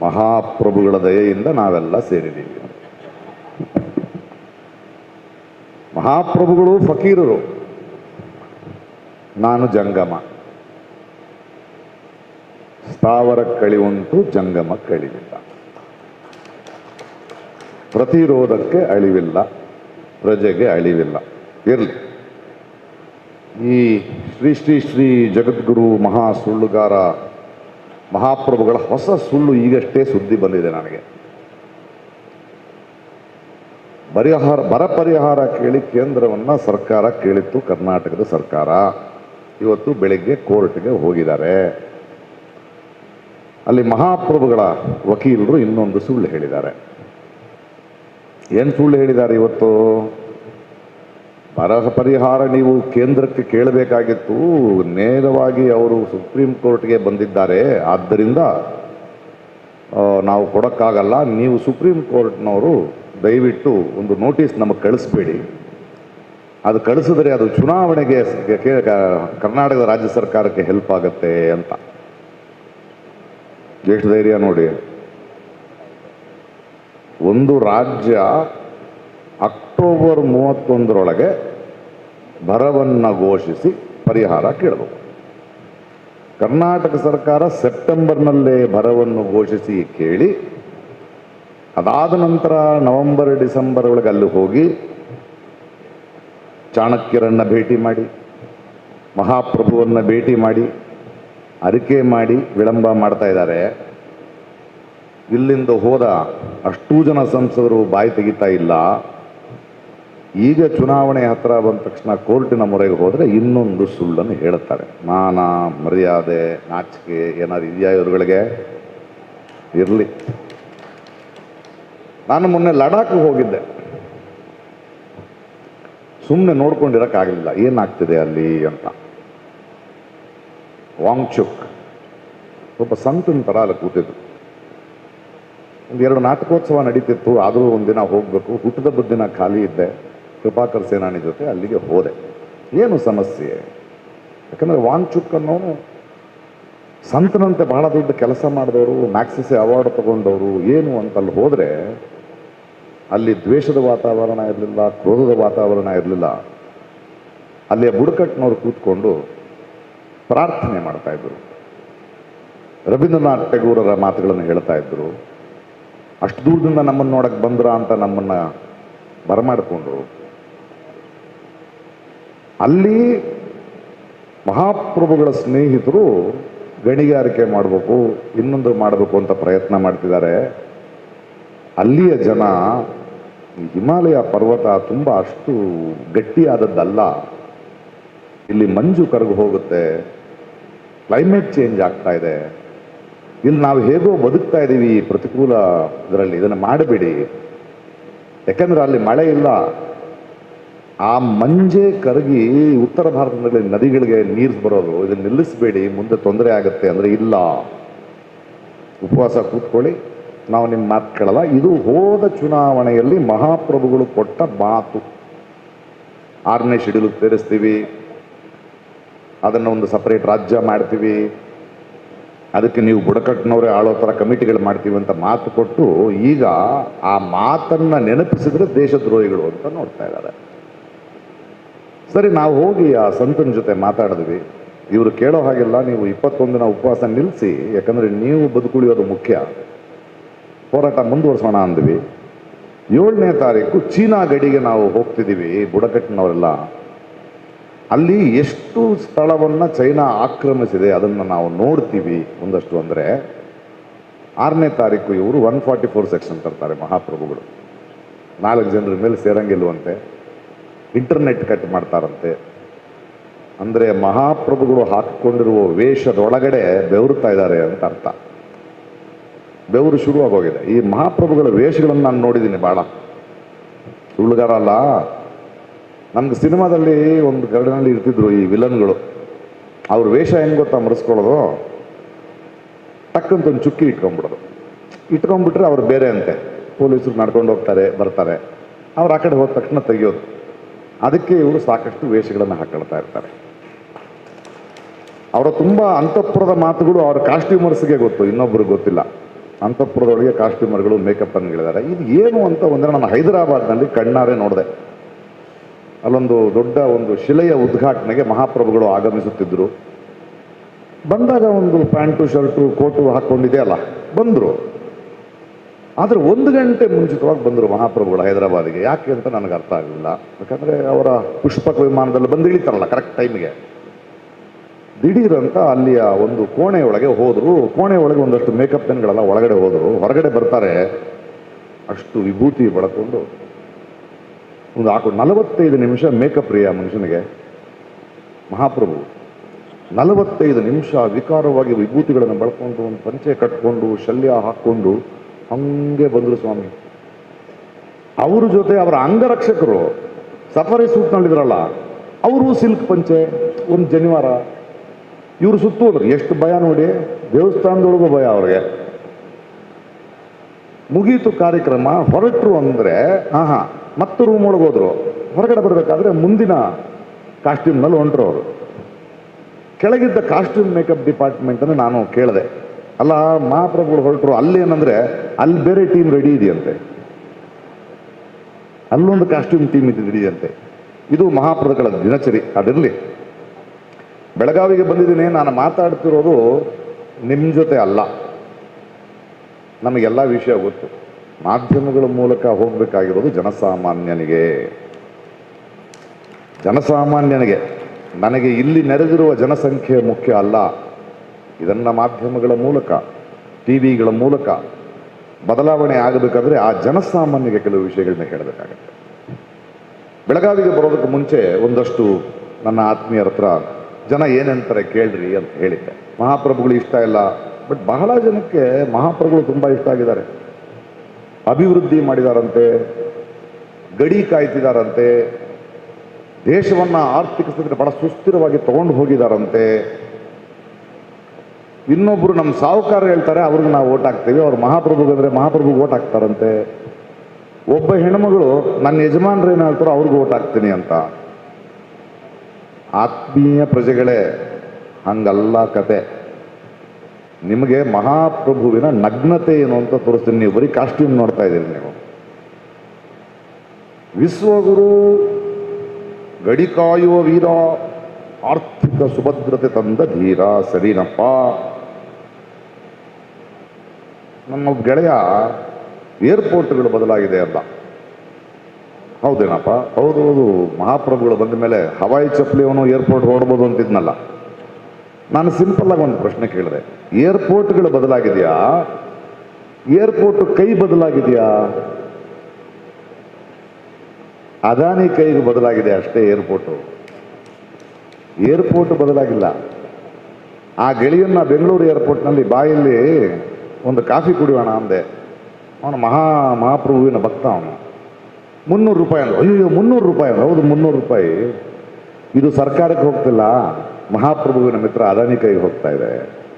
ಮಹಾಪ್ರಭುಗಳ ದಯೆಯಿಂದ ನಾವೆಲ್ಲ ಸೇರಿದ್ದೀವಿ ಮಹಾಪ್ರಭುಗಳು ಫಕೀರರು ನಾನು ಜಂಗಮ ಸ್ಥಾವರ ಕಳಿವಂತೂ ಜಂಗಮ ಕಳಿವಿಲ್ಲ ಪ್ರತಿರೋಧಕ್ಕೆ ಅಳಿವಿಲ್ಲ ಪ್ರಜೆಗೆ ಅಳಿವಿಲ್ಲ ಇರಲಿ ಈ ಶ್ರೀ ಶ್ರೀ ಶ್ರೀ ಜಗದ್ಗುರು ಮಹಾ ಸುಳ್ಳುಗಾರ ಮಹಾಪ್ರಭುಗಳ ಹೊಸ ಸುಳ್ಳು ಈಗಷ್ಟೇ ಸುದ್ದಿ ಬಂದಿದೆ ನನಗೆ ಪರಿಹಾರ ಬರ ಪರಿಹಾರ ಕೇಳಿ ಕೇಂದ್ರವನ್ನ ಸರ್ಕಾರ ಕೇಳಿತ್ತು ಕರ್ನಾಟಕದ ಸರ್ಕಾರ ಇವತ್ತು ಬೆಳಿಗ್ಗೆ ಕೋರ್ಟ್ಗೆ ಹೋಗಿದ್ದಾರೆ ಅಲ್ಲಿ ಮಹಾಪ್ರಭುಗಳ ವಕೀಲರು ಇನ್ನೊಂದು ಸುಳ್ಳು ಹೇಳಿದ್ದಾರೆ ಏನು ಸುಳ್ಳು ಹೇಳಿದ್ದಾರೆ ಇವತ್ತು ಬರ ಪರಿಹಾರ ನೀವು ಕೇಂದ್ರಕ್ಕೆ ಕೇಳಬೇಕಾಗಿತ್ತು ನೇರವಾಗಿ ಅವರು ಸುಪ್ರೀಂ ಕೋರ್ಟ್ಗೆ ಬಂದಿದ್ದಾರೆ ಆದ್ದರಿಂದ ಆ, ನಾವು ಕೊಡೋಕ್ಕಾಗಲ್ಲ ನೀವು ಸುಪ್ರೀಂ ಕೋರ್ಟ್ನವರು ದಯವಿಟ್ಟು ಒಂದು ನೋಟಿಸ್ ನಮಗೆ ಕಳಿಸ್ಬೇಡಿ ಅದು ಕಳಿಸಿದ್ರೆ ಅದು ಚುನಾವಣೆಗೆ ಸ- ಕೆ- ಕ- ಕರ್ನಾಟಕದ ರಾಜ್ಯ ಸರ್ಕಾರಕ್ಕೆ ಹೆಲ್ಪ್ ಆಗುತ್ತೆ ಅಂತ ಎಷ್ಟು ಧೈರ್ಯ ನೋಡಿ ಒಂದು ರಾಜ್ಯ ಅಕ್ಟೋಬರ್ ಮೂವತ್ತೊಂದರೊಳಗೆ ಬರವನ್ನು ಘೋಷಿಸಿ ಪರಿಹಾರ ಕೇಳಬೇಕು ಕರ್ನಾಟಕ ಸರ್ಕಾರ ಸೆಪ್ಟೆಂಬರ್ನಲ್ಲೇ ಬರವನ್ನು ಘೋಷಿಸಿ ಕೇಳಿ ಅದಾದ ನಂತರ ನವೆಂಬರ್ ಡಿಸೆಂಬರ್ ಒಳಗೆ ಅಲ್ಲಿ ಹೋಗಿ ಚಾಣಕ್ಯರನ್ನ ಭೇಟಿ ಮಾಡಿ ಮಹಾಪ್ರಭುವನ್ನ ಭೇಟಿ ಮಾಡಿ ಅರಿಕೆ ಮಾಡಿ ವಿಳಂಬ ಮಾಡ್ತಾ ಇದ್ದಾರೆ ಇಲ್ಲಿಂದ ಹೋದ ಅಷ್ಟೂ ಜನ ಸಂಸದರು ಬಾಯಿ ತೆಗಿತಾ ಇಲ್ಲ ಈಗ ಚುನಾವಣೆ ಹತ್ರ ಬಂದ ತಕ್ಷಣ ಕೋರ್ಟಿನ ಮೊರೆಗೆ ಹೋದರೆ ಇನ್ನೊಂದು ಸುಳ್ಳನ್ನು ಹೇಳುತ್ತಾರೆ ಮಾನ ಮರ್ಯಾದೆ ನಾಚಿಕೆ ಏನಾದ್ರು ಇದೆಯಾ ಇವ್ರುಗಳಿಗೆ ಇರಲಿ ನಾನು ಮೊನ್ನೆ ಲಡಾಖ್ ಹೋಗಿದ್ದೆ ಸುಮ್ಮನೆ ನೋಡ್ಕೊಂಡಿರಕ್ಕಾಗಲಿಲ್ಲ ಏನಾಗ್ತಿದೆ ಅಲ್ಲಿ ಅಂತ ವಾಂಗ್ಚುಕ್ ಒಬ್ಬ ಸಂತನ ಥರ ಅಲ್ಲಿ ಕೂತಿದ್ರು ಒಂದು ಎರಡು ನಾಟಕೋತ್ಸವ ನಡೀತಿತ್ತು ಆದರೂ ಒಂದಿನ ಹೋಗಬೇಕು ಹುಟ್ಟಿದಬ್ಬದ ದಿನ ಖಾಲಿ ಇದ್ದೆ ಕೃಪಾಕರ್ ಸೇನಾನಿ ಜೊತೆ ಅಲ್ಲಿಗೆ ಹೋದೆ ಏನು ಸಮಸ್ಯೆ ಯಾಕಂದರೆ ವಾಂಗ್ಚುಕ್ ಅನ್ನೋನು ಸಂತನಂತೆ ಬಹಳ ದೊಡ್ಡ ಕೆಲಸ ಮಾಡಿದವರು ಮ್ಯಾಕ್ಸಿಸೆ ಅವಾರ್ಡ್ ತಗೊಂಡವರು ಏನು ಅಂತ ಅಲ್ಲಿ ಹೋದರೆ ಅಲ್ಲಿ ದ್ವೇಷದ ವಾತಾವರಣ ಇರಲಿಲ್ಲ ಕ್ರೋಧದ ವಾತಾವರಣ ಇರಲಿಲ್ಲ ಅಲ್ಲಿಯ ಬುಡಕಟ್ಟಿನವರು ಕೂತ್ಕೊಂಡು ಪ್ರಾರ್ಥನೆ ಮಾಡ್ತಾ ಇದ್ರು ರವೀಂದ್ರನಾಥ್ ಟೆಗೂರರ ಮಾತುಗಳನ್ನು ಹೇಳ್ತಾ ಇದ್ರು ಅಷ್ಟು ದೂರದಿಂದ ನಮ್ಮನ್ನು ನೋಡಕ್ಕೆ ಬಂದ್ರ ಅಂತ ನಮ್ಮನ್ನ ಬರಮಾಡಿಕೊಂಡ್ರು ಅಲ್ಲಿ ಮಹಾಪ್ರಭುಗಳ ಸ್ನೇಹಿತರು ಗಣಿಗಾರಿಕೆ ಮಾಡಬೇಕು ಇನ್ನೊಂದು ಮಾಡಬೇಕು ಅಂತ ಪ್ರಯತ್ನ ಮಾಡ್ತಿದ್ದಾರೆ ಅಲ್ಲಿಯ ಜನ ಈ ಹಿಮಾಲಯ ಪರ್ವತ ತುಂಬ ಅಷ್ಟು ಗಟ್ಟಿಯಾದದ್ದಲ್ಲ ಇಲ್ಲಿ ಮಂಜು ಕರಗು ಹೋಗುತ್ತೆ ಕ್ಲೈಮೇಟ್ ಚೇಂಜ್ ಆಗ್ತಾ ಇದೆ ಇಲ್ಲಿ ನಾವು ಹೇಗೋ ಬದುಕ್ತಾ ಇದ್ದೀವಿ ಈ ಪ್ರತಿಕೂಲ ಇದರಲ್ಲಿ ಇದನ್ನು ಮಾಡಬೇಡಿ ಯಾಕಂದ್ರೆ ಅಲ್ಲಿ ಮಳೆ ಇಲ್ಲ ಆ ಮಂಜೆ ಕರಗಿ ಉತ್ತರ ಭಾರತದಲ್ಲಿ ನದಿಗಳಿಗೆ ನೀರು ಬರೋದು ಇದನ್ನ ನಿಲ್ಲಿಸಬೇಡಿ ಮುಂದೆ ತೊಂದರೆ ಆಗುತ್ತೆ ಅಂದರೆ ಇಲ್ಲ ಉಪವಾಸ ಕೂತ್ಕೊಳ್ಳಿ ನಾವು ನಿಮ್ಮ ಮಾತು ಕೇಳಲ್ಲ ಇದು ಹೋದ ಚುನಾವಣೆಯಲ್ಲಿ ಮಹಾಪ್ರಭುಗಳು ಕೊಟ್ಟ ಮಾತು ಆರನೇ ಶೆಡ್ಯೂಲ್ ಸೇರಿಸ್ತೀವಿ ಅದನ್ನು ಒಂದು ಸಪರೇಟ್ ರಾಜ್ಯ ಮಾಡ್ತೀವಿ ಅದಕ್ಕೆ ನೀವು ಬುಡಕಟ್ಟಿನವರೇ ಆಳೋ ಥರ ಕಮಿಟಿಗಳು ಮಾಡ್ತೀವಿ ಅಂತ ಮಾತು ಕೊಟ್ಟು ಈಗ ಆ ಮಾತನ್ನ ನೆನಪಿಸಿದ್ರೆ ದೇಶದ್ರೋಹಿಗಳು ಅಂತ ನೋಡ್ತಾ ಇದ್ದಾರೆ ಸರಿ ನಾವು ಹೋಗಿ ಆ ಸಂತನ ಜೊತೆ ಮಾತಾಡಿದ್ವಿ ಇವರು ಕೇಳೋ ಹಾಗೆಲ್ಲ ನೀವು ಇಪ್ಪತ್ತೊಂದಿನ ಉಪವಾಸ ನಿಲ್ಲಿಸಿ ಯಾಕಂದ್ರೆ ನೀವು ಬದುಕುಳಿಯೋದು ಮುಖ್ಯ ಹೋರಾಟ ಮುಂದುವರ್ಸೋಣ ಅಂದ್ವಿ ಏಳನೇ ತಾರೀಕು ಚೀನಾ ಗಡಿಗೆ ನಾವು ಹೋಗ್ತಿದ್ದೀವಿ ಬುಡಕಟ್ಟಿನವರೆಲ್ಲ ಅಲ್ಲಿ ಎಷ್ಟು ಸ್ಥಳವನ್ನು ಚೈನಾ ಆಕ್ರಮಿಸಿದೆ ಅದನ್ನು ನಾವು ನೋಡ್ತೀವಿ ಒಂದಷ್ಟು ಅಂದರೆ ಆರನೇ ತಾರೀಕು ಇವರು ಒನ್ ಫಾರ್ಟಿ ಫೋರ್ ಸೆಕ್ಷನ್ ತರ್ತಾರೆ ಮಹಾಪ್ರಭುಗಳು ನಾಲ್ಕು ಜನರ ಮೇಲೆ ಸೇರಂಗಿಲ್ವಂತೆ ಇಂಟರ್ನೆಟ್ ಕಟ್ ಮಾಡ್ತಾರಂತೆ ಅಂದರೆ ಮಹಾಪ್ರಭುಗಳು ಹಾಕಿಕೊಂಡಿರುವ ವೇಷದೊಳಗಡೆ ಬೆವರುತ್ತಾ ಇದ್ದಾರೆ ಅಂತ ಅರ್ಥ ಬೆವರು ಶುರುವಾಗೋಗಿದೆ ಈ ಮಹಾಪ್ರಭುಗಳ ವೇಷಗಳನ್ನು ನಾನು ನೋಡಿದ್ದೀನಿ ಭಾಳ ಸುಳ್ಳುಗಾರ ಅಲ್ಲ ನಮ್ಗೆ ಸಿನಿಮಾದಲ್ಲಿ ಒಂದು ಗರಡಿನಲ್ಲಿ ಇರ್ತಿದ್ರು ಈ ವಿಲನ್ಗಳು ಅವ್ರ ವೇಷ ಹೆಂಗ್ ಗೊತ್ತಾ ಮರೆಸ್ಕೊಳ್ಳೋದು ಟಕ್ಕಂತ ಒಂದು ಚುಕ್ಕಿ ಇಟ್ಕೊಂಡ್ಬಿಡೋದು ಇಟ್ಕೊಂಡ್ಬಿಟ್ರೆ ಅವ್ರು ಬೇರೆ ಅಂತೆ ಪೊಲೀಸರು ನಡ್ಕೊಂಡು ಹೋಗ್ತಾರೆ ಬರ್ತಾರೆ ಅವ್ರು ಆ ಕಡೆ ಹೋದ ತಕ್ಷಣ ತೆಗಿಯೋದು ಅದಕ್ಕೆ ಇವರು ಸಾಕಷ್ಟು ವೇಷಗಳನ್ನು ಹಾಕೊಳ್ತಾ ಇರ್ತಾರೆ ಅವರ ತುಂಬ ಅಂತಃಪುರದ ಮಾತುಗಳು ಅವರ ಕಾಸ್ಟ್ಯೂಮರ್ಸ್ಗೆ ಗೊತ್ತು ಇನ್ನೊಬ್ರಿಗೆ ಗೊತ್ತಿಲ್ಲ ಅಂತಃಪುರದೊಳಗೆ ಕಾಸ್ಟ್ಯೂಮರ್ಗಳು ಮೇಕಪ್ ಅನ್ಗಳಿದ್ದಾರೆ ಇದು ಏನು ಅಂತ ಒಂದಿನ ನಾನು ಹೈದರಾಬಾದ್ನಲ್ಲಿ ಕಣ್ಣಾರೆ ನೋಡಿದೆ ಅಲ್ಲೊಂದು ದೊಡ್ಡ ಒಂದು ಶಿಲೆಯ ಉದ್ಘಾಟನೆಗೆ ಮಹಾಪ್ರಭುಗಳು ಆಗಮಿಸುತ್ತಿದ್ದರು ಬಂದಾಗ ಒಂದು ಪ್ಯಾಂಟು ಶರ್ಟು ಕೋಟು ಹಾಕ್ಕೊಂಡಿದೆ ಅಲ್ಲ ಬಂದರು ಆದರೆ ಒಂದು ಗಂಟೆ ಮುಂಚಿತವಾಗಿ ಬಂದರು ಮಹಾಪ್ರಭುಗಳು ಹೈದರಾಬಾದಿಗೆ ಯಾಕೆ ಅಂತ ನನಗೆ ಅರ್ಥ ಆಗಲಿಲ್ಲ ಯಾಕಂದರೆ ಅವರ ಪುಷ್ಪಕ ವಿಮಾನದಲ್ಲಿ ಬಂದು ಇಳಿತಾರಲ್ಲ ಕರೆಕ್ಟ್ ಟೈಮಿಗೆ ದಿಢೀರಂತ ಅಲ್ಲಿಯ ಒಂದು ಕೋಣೆಯೊಳಗೆ ಹೋದರು ಕೋಣೆ ಒಳಗೆ ಒಂದಷ್ಟು ಮೇಕಪ್ ಪೆನ್ಗಳೆಲ್ಲ ಒಳಗಡೆ ಹೋದರು ಹೊರಗಡೆ ಬರ್ತಾರೆ ಅಷ್ಟು ವಿಭೂತಿ ಬಳಕೊಂಡು ಒಂದು ಹಾಕೊಂಡು ನಲವತ್ತೈದು ನಿಮಿಷ ಮೇಕಪ್ ರೀ ಆ ಮನುಷ್ಯನಿಗೆ ಮಹಾಪ್ರಭು ನಲವತ್ತೈದು ನಿಮಿಷ ವಿಕಾರವಾಗಿ ವಿಭೂತಿಗಳನ್ನು ಬಳಕೊಂಡು ಒಂದು ಪಂಚೆ ಕಟ್ಕೊಂಡು ಶಲ್ಯ ಹಾಕ್ಕೊಂಡು ಹಂಗೆ ಬಂದರು ಸ್ವಾಮಿ ಅವ್ರ ಜೊತೆ ಅವರ ಅಂಗರಕ್ಷಕರು ಸಫಾರಿ ಸೂಟ್ನಲ್ಲಿದ್ರಲ್ಲ ಅವರು ಸಿಲ್ಕ್ ಪಂಚೆ ಒಂದು ಜನಿವಾರ ಇವರು ಸುತ್ತುವರು ಎಷ್ಟು ಭಯ ನೋಡಿ ದೇವಸ್ಥಾನದೊಳಗೂ ಭಯ ಅವ್ರಿಗೆ ಮುಗೀತು ಕಾರ್ಯಕ್ರಮ ಹೊರಟರು ಅಂದರೆ ಹಾ ಹಾ ಮತ್ತೆ ರೂಮ್ ಒಳಗೆ ಹೋದ್ರು ಹೊರಗಡೆ ಬರಬೇಕಾದ್ರೆ ಮುಂದಿನ ಕಾಸ್ಟ್ಯೂಮ್ನಲ್ಲಿ ಹೊಂಟ್ರು ಅವರು ಕೆಳಗಿದ್ದ ಕಾಸ್ಟ್ಯೂಮ್ ಮೇಕಪ್ ಡಿಪಾರ್ಟ್ಮೆಂಟನ್ನು ನಾನು ಕೇಳಿದೆ ಅಲ್ಲ ಮಹಾಪ್ರಭುಗಳು ಹೊರಟರು ಅಲ್ಲೇನಂದ್ರೆ ಅಲ್ಲಿ ಬೇರೆ ಟೀಮ್ ರೆಡಿ ಇದೆಯಂತೆ ಅಲ್ಲೊಂದು ಕಾಸ್ಟ್ಯೂಮ್ ಟೀಮ್ ಇದೆಯಂತೆ ಇದು ಮಹಾಪ್ರಭುಗಳ ದಿನಚರಿ ಅದಿರಲಿ ಬೆಳಗಾವಿಗೆ ಬಂದಿದ್ದೀನಿ ನಾನು ಮಾತಾಡ್ತಿರೋದು ನಿಮ್ಮ ಜೊತೆ ಅಲ್ಲ ನಮಗೆಲ್ಲ ವಿಷಯ ಗೊತ್ತು ಮಾಧ್ಯಮಗಳ ಮೂಲಕ ಹೋಗಬೇಕಾಗಿರೋದು ಜನಸಾಮಾನ್ಯನಿಗೆ ಜನಸಾಮಾನ್ಯನಿಗೆ ನನಗೆ ಇಲ್ಲಿ ನೆರೆದಿರುವ ಜನಸಂಖ್ಯೆ ಮುಖ್ಯ ಅಲ್ಲ ಇದನ್ನ ಮಾಧ್ಯಮಗಳ ಮೂಲಕ ಟಿ ವಿಗಳ ಮೂಲಕ ಬದಲಾವಣೆ ಆಗಬೇಕಾದ್ರೆ ಆ ಜನಸಾಮಾನ್ಯಗೆ ಕೆಲವು ವಿಷಯಗಳನ್ನ ಹೇಳಬೇಕಾಗತ್ತೆ ಬೆಳಗಾವಿಗೆ ಬರೋದಕ್ಕೆ ಮುಂಚೆ ಒಂದಷ್ಟು ನನ್ನ ಆತ್ಮೀಯರ ಹತ್ರ ಜನ ಏನಂತಾರೆ ಕೇಳ್ರಿ ಅಂತ ಹೇಳಿದ್ದೆ ಮಹಾಪ್ರಭುಗಳು ಇಷ್ಟ ಇಲ್ಲ ಬಟ್ ಬಹಳ ಜನಕ್ಕೆ ಮಹಾಪ್ರಭುಗಳು ತುಂಬ ಇಷ್ಟ ಆಗಿದ್ದಾರೆ ಅಭಿವೃದ್ಧಿ ಮಾಡಿದಾರಂತೆ ಗಡಿ ಕಾಯ್ತಿದಾರಂತೆ ದೇಶವನ್ನ ಆರ್ಥಿಕ ಸ್ಥಿತಿ ಬಹಳ ಸುಸ್ಥಿರವಾಗಿ ತಗೊಂಡು ಹೋಗಿದಾರಂತೆ ಇನ್ನೊಬ್ರು ನಮ್ಮ ಸಾಹುಕಾರ ಹೇಳ್ತಾರೆ ಅವ್ರಿಗೆ ನಾವು ಓಟ್ ಹಾಕ್ತೀವಿ ಅವ್ರು ಮಹಾಪ್ರಭುಗಂದ್ರೆ ಮಹಾಪ್ರಭುಗೆ ಓಟ್ ಹಾಕ್ತಾರಂತೆ ಒಬ್ಬ ಹೆಣ್ಮಗಳು ನನ್ನ ಯಜಮಾನ್ರು ಏನು ಹೇಳ್ತಾರೋ ಅವ್ರಿಗೆ ಓಟ್ ಹಾಕ್ತೀನಿ ಅಂತ ಆತ್ಮೀಯ ಪ್ರಜೆಗಳೇ ಹಂಗಲ್ಲ ಕತೆ ನಿಮಗೆ ಮಹಾಪ್ರಭುವಿನ ನಗ್ನತೆ ಏನು ಅಂತ ತೋರಿಸ್ತೀನಿ ನೀವು ಬರೀ ಕಾಸ್ಟ್ಯೂಮ್ ನೋಡ್ತಾ ಇದ್ದೀರಿ ನೀವು ವಿಶ್ವಗುರು ಗಡಿ ಕಾಯುವ ವೀರ ಆರ್ಥಿಕ ಸುಭದ್ರತೆ ತಂದ ಧೀರ ಸರಿನಪ್ಪ ನಮ್ಮ ಗೆಳೆಯ ಏರ್ಪೋರ್ಟ್ಗಳು ಬದಲಾಗಿದೆ ಅಲ್ಲ ಹೌದೇನಪ್ಪ ಹೌದು ಹೌದು ಮಹಾಪ್ರಭುಗಳು ಬಂದ ಮೇಲೆ ಹವಾಯಿ ಚಪ್ಪಲಿ ಅವನು ಏರ್ಪೋರ್ಟ್ ಹೊರಡ್ಬೋದು ಅಂತಿದ್ನಲ್ಲ ನಾನು ಸಿಂಪಲ್ ಆಗಿ ಒಂದು ಪ್ರಶ್ನೆ ಕೇಳಿದೆ ಏರ್ಪೋರ್ಟ್ಗಳು ಬದಲಾಗಿದೆಯಾ ಏರ್ಪೋರ್ಟ್ ಕೈ ಬದಲಾಗಿದೆಯಾ ಅದಾನಿ ಕೈಗೆ ಬದಲಾಗಿದೆ ಅಷ್ಟೇ ಏರ್ಪೋರ್ಟು ಏರ್ಪೋರ್ಟ್ ಬದಲಾಗಿಲ್ಲ ಆ ಗೆಳೆಯನ್ನ ಬೆಂಗಳೂರು ಏರ್ಪೋರ್ಟ್ನಲ್ಲಿ ಬಾಯಲ್ಲಿ ಒಂದು ಕಾಫಿ ಕುಡಿಯೋಣ ಅಂದೆ ಅವನು ಮಹಾ ಮಹಾಪ್ರಭುವಿನ ಭಕ್ತ ಅವನು ಮುನ್ನೂರು ರೂಪಾಯಿ ಅಂದ ಅಯ್ಯೋ ಮುನ್ನೂರು ರೂಪಾಯಿ ಅಂದ ಹೌದು ಮುನ್ನೂರು ರೂಪಾಯಿ ಇದು ಸರ್ಕಾರಕ್ಕೆ ಹೋಗ್ತಿಲ್ಲ ಮಹಾಪ್ರಭುವಿನ ಮಿತ್ರ ಅದಾನಿ ಕೈಗೆ ಹೋಗ್ತಾ ಇದೆ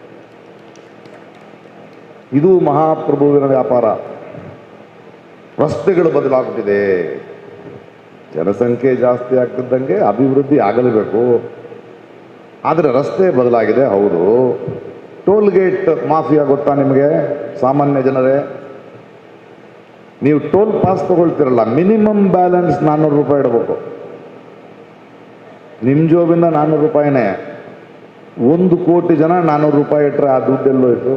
ಇದು ಮಹಾಪ್ರಭುವಿನ ವ್ಯಾಪಾರ ರಸ್ತೆಗಳು ಬದಲಾಗ್ತಿದೆ ಜನಸಂಖ್ಯೆ ಜಾಸ್ತಿ ಆಗ್ತಿದ್ದಂಗೆ ಅಭಿವೃದ್ಧಿ ಆಗಲೇಬೇಕು ಆದರೆ ರಸ್ತೆ ಬದಲಾಗಿದೆ ಹೌದು ಟೋಲ್ ಗೇಟ್ ಮಾಫಿಯಾ ಗೊತ್ತಾ ನಿಮಗೆ ಸಾಮಾನ್ಯ ಜನರೇ ನೀವು ಟೋಲ್ ಪಾಸ್ ತಗೊಳ್ತಿರಲ್ಲ ಮಿನಿಮಮ್ ಬ್ಯಾಲೆನ್ಸ್ ನಾನ್ನೂರು ರೂಪಾಯಿ ಇಡಬೇಕು ನಿಮ್ಮ ಜೋಬಿಂದ ನಾನ್ನೂರು ರೂಪಾಯಿನೇ ಒಂದು ಕೋಟಿ ಜನ ನಾನ್ನೂರು ರೂಪಾಯಿ ಇಟ್ಟರೆ ಆ ದುಡ್ಡೆಲ್ಲೋಯ್ತು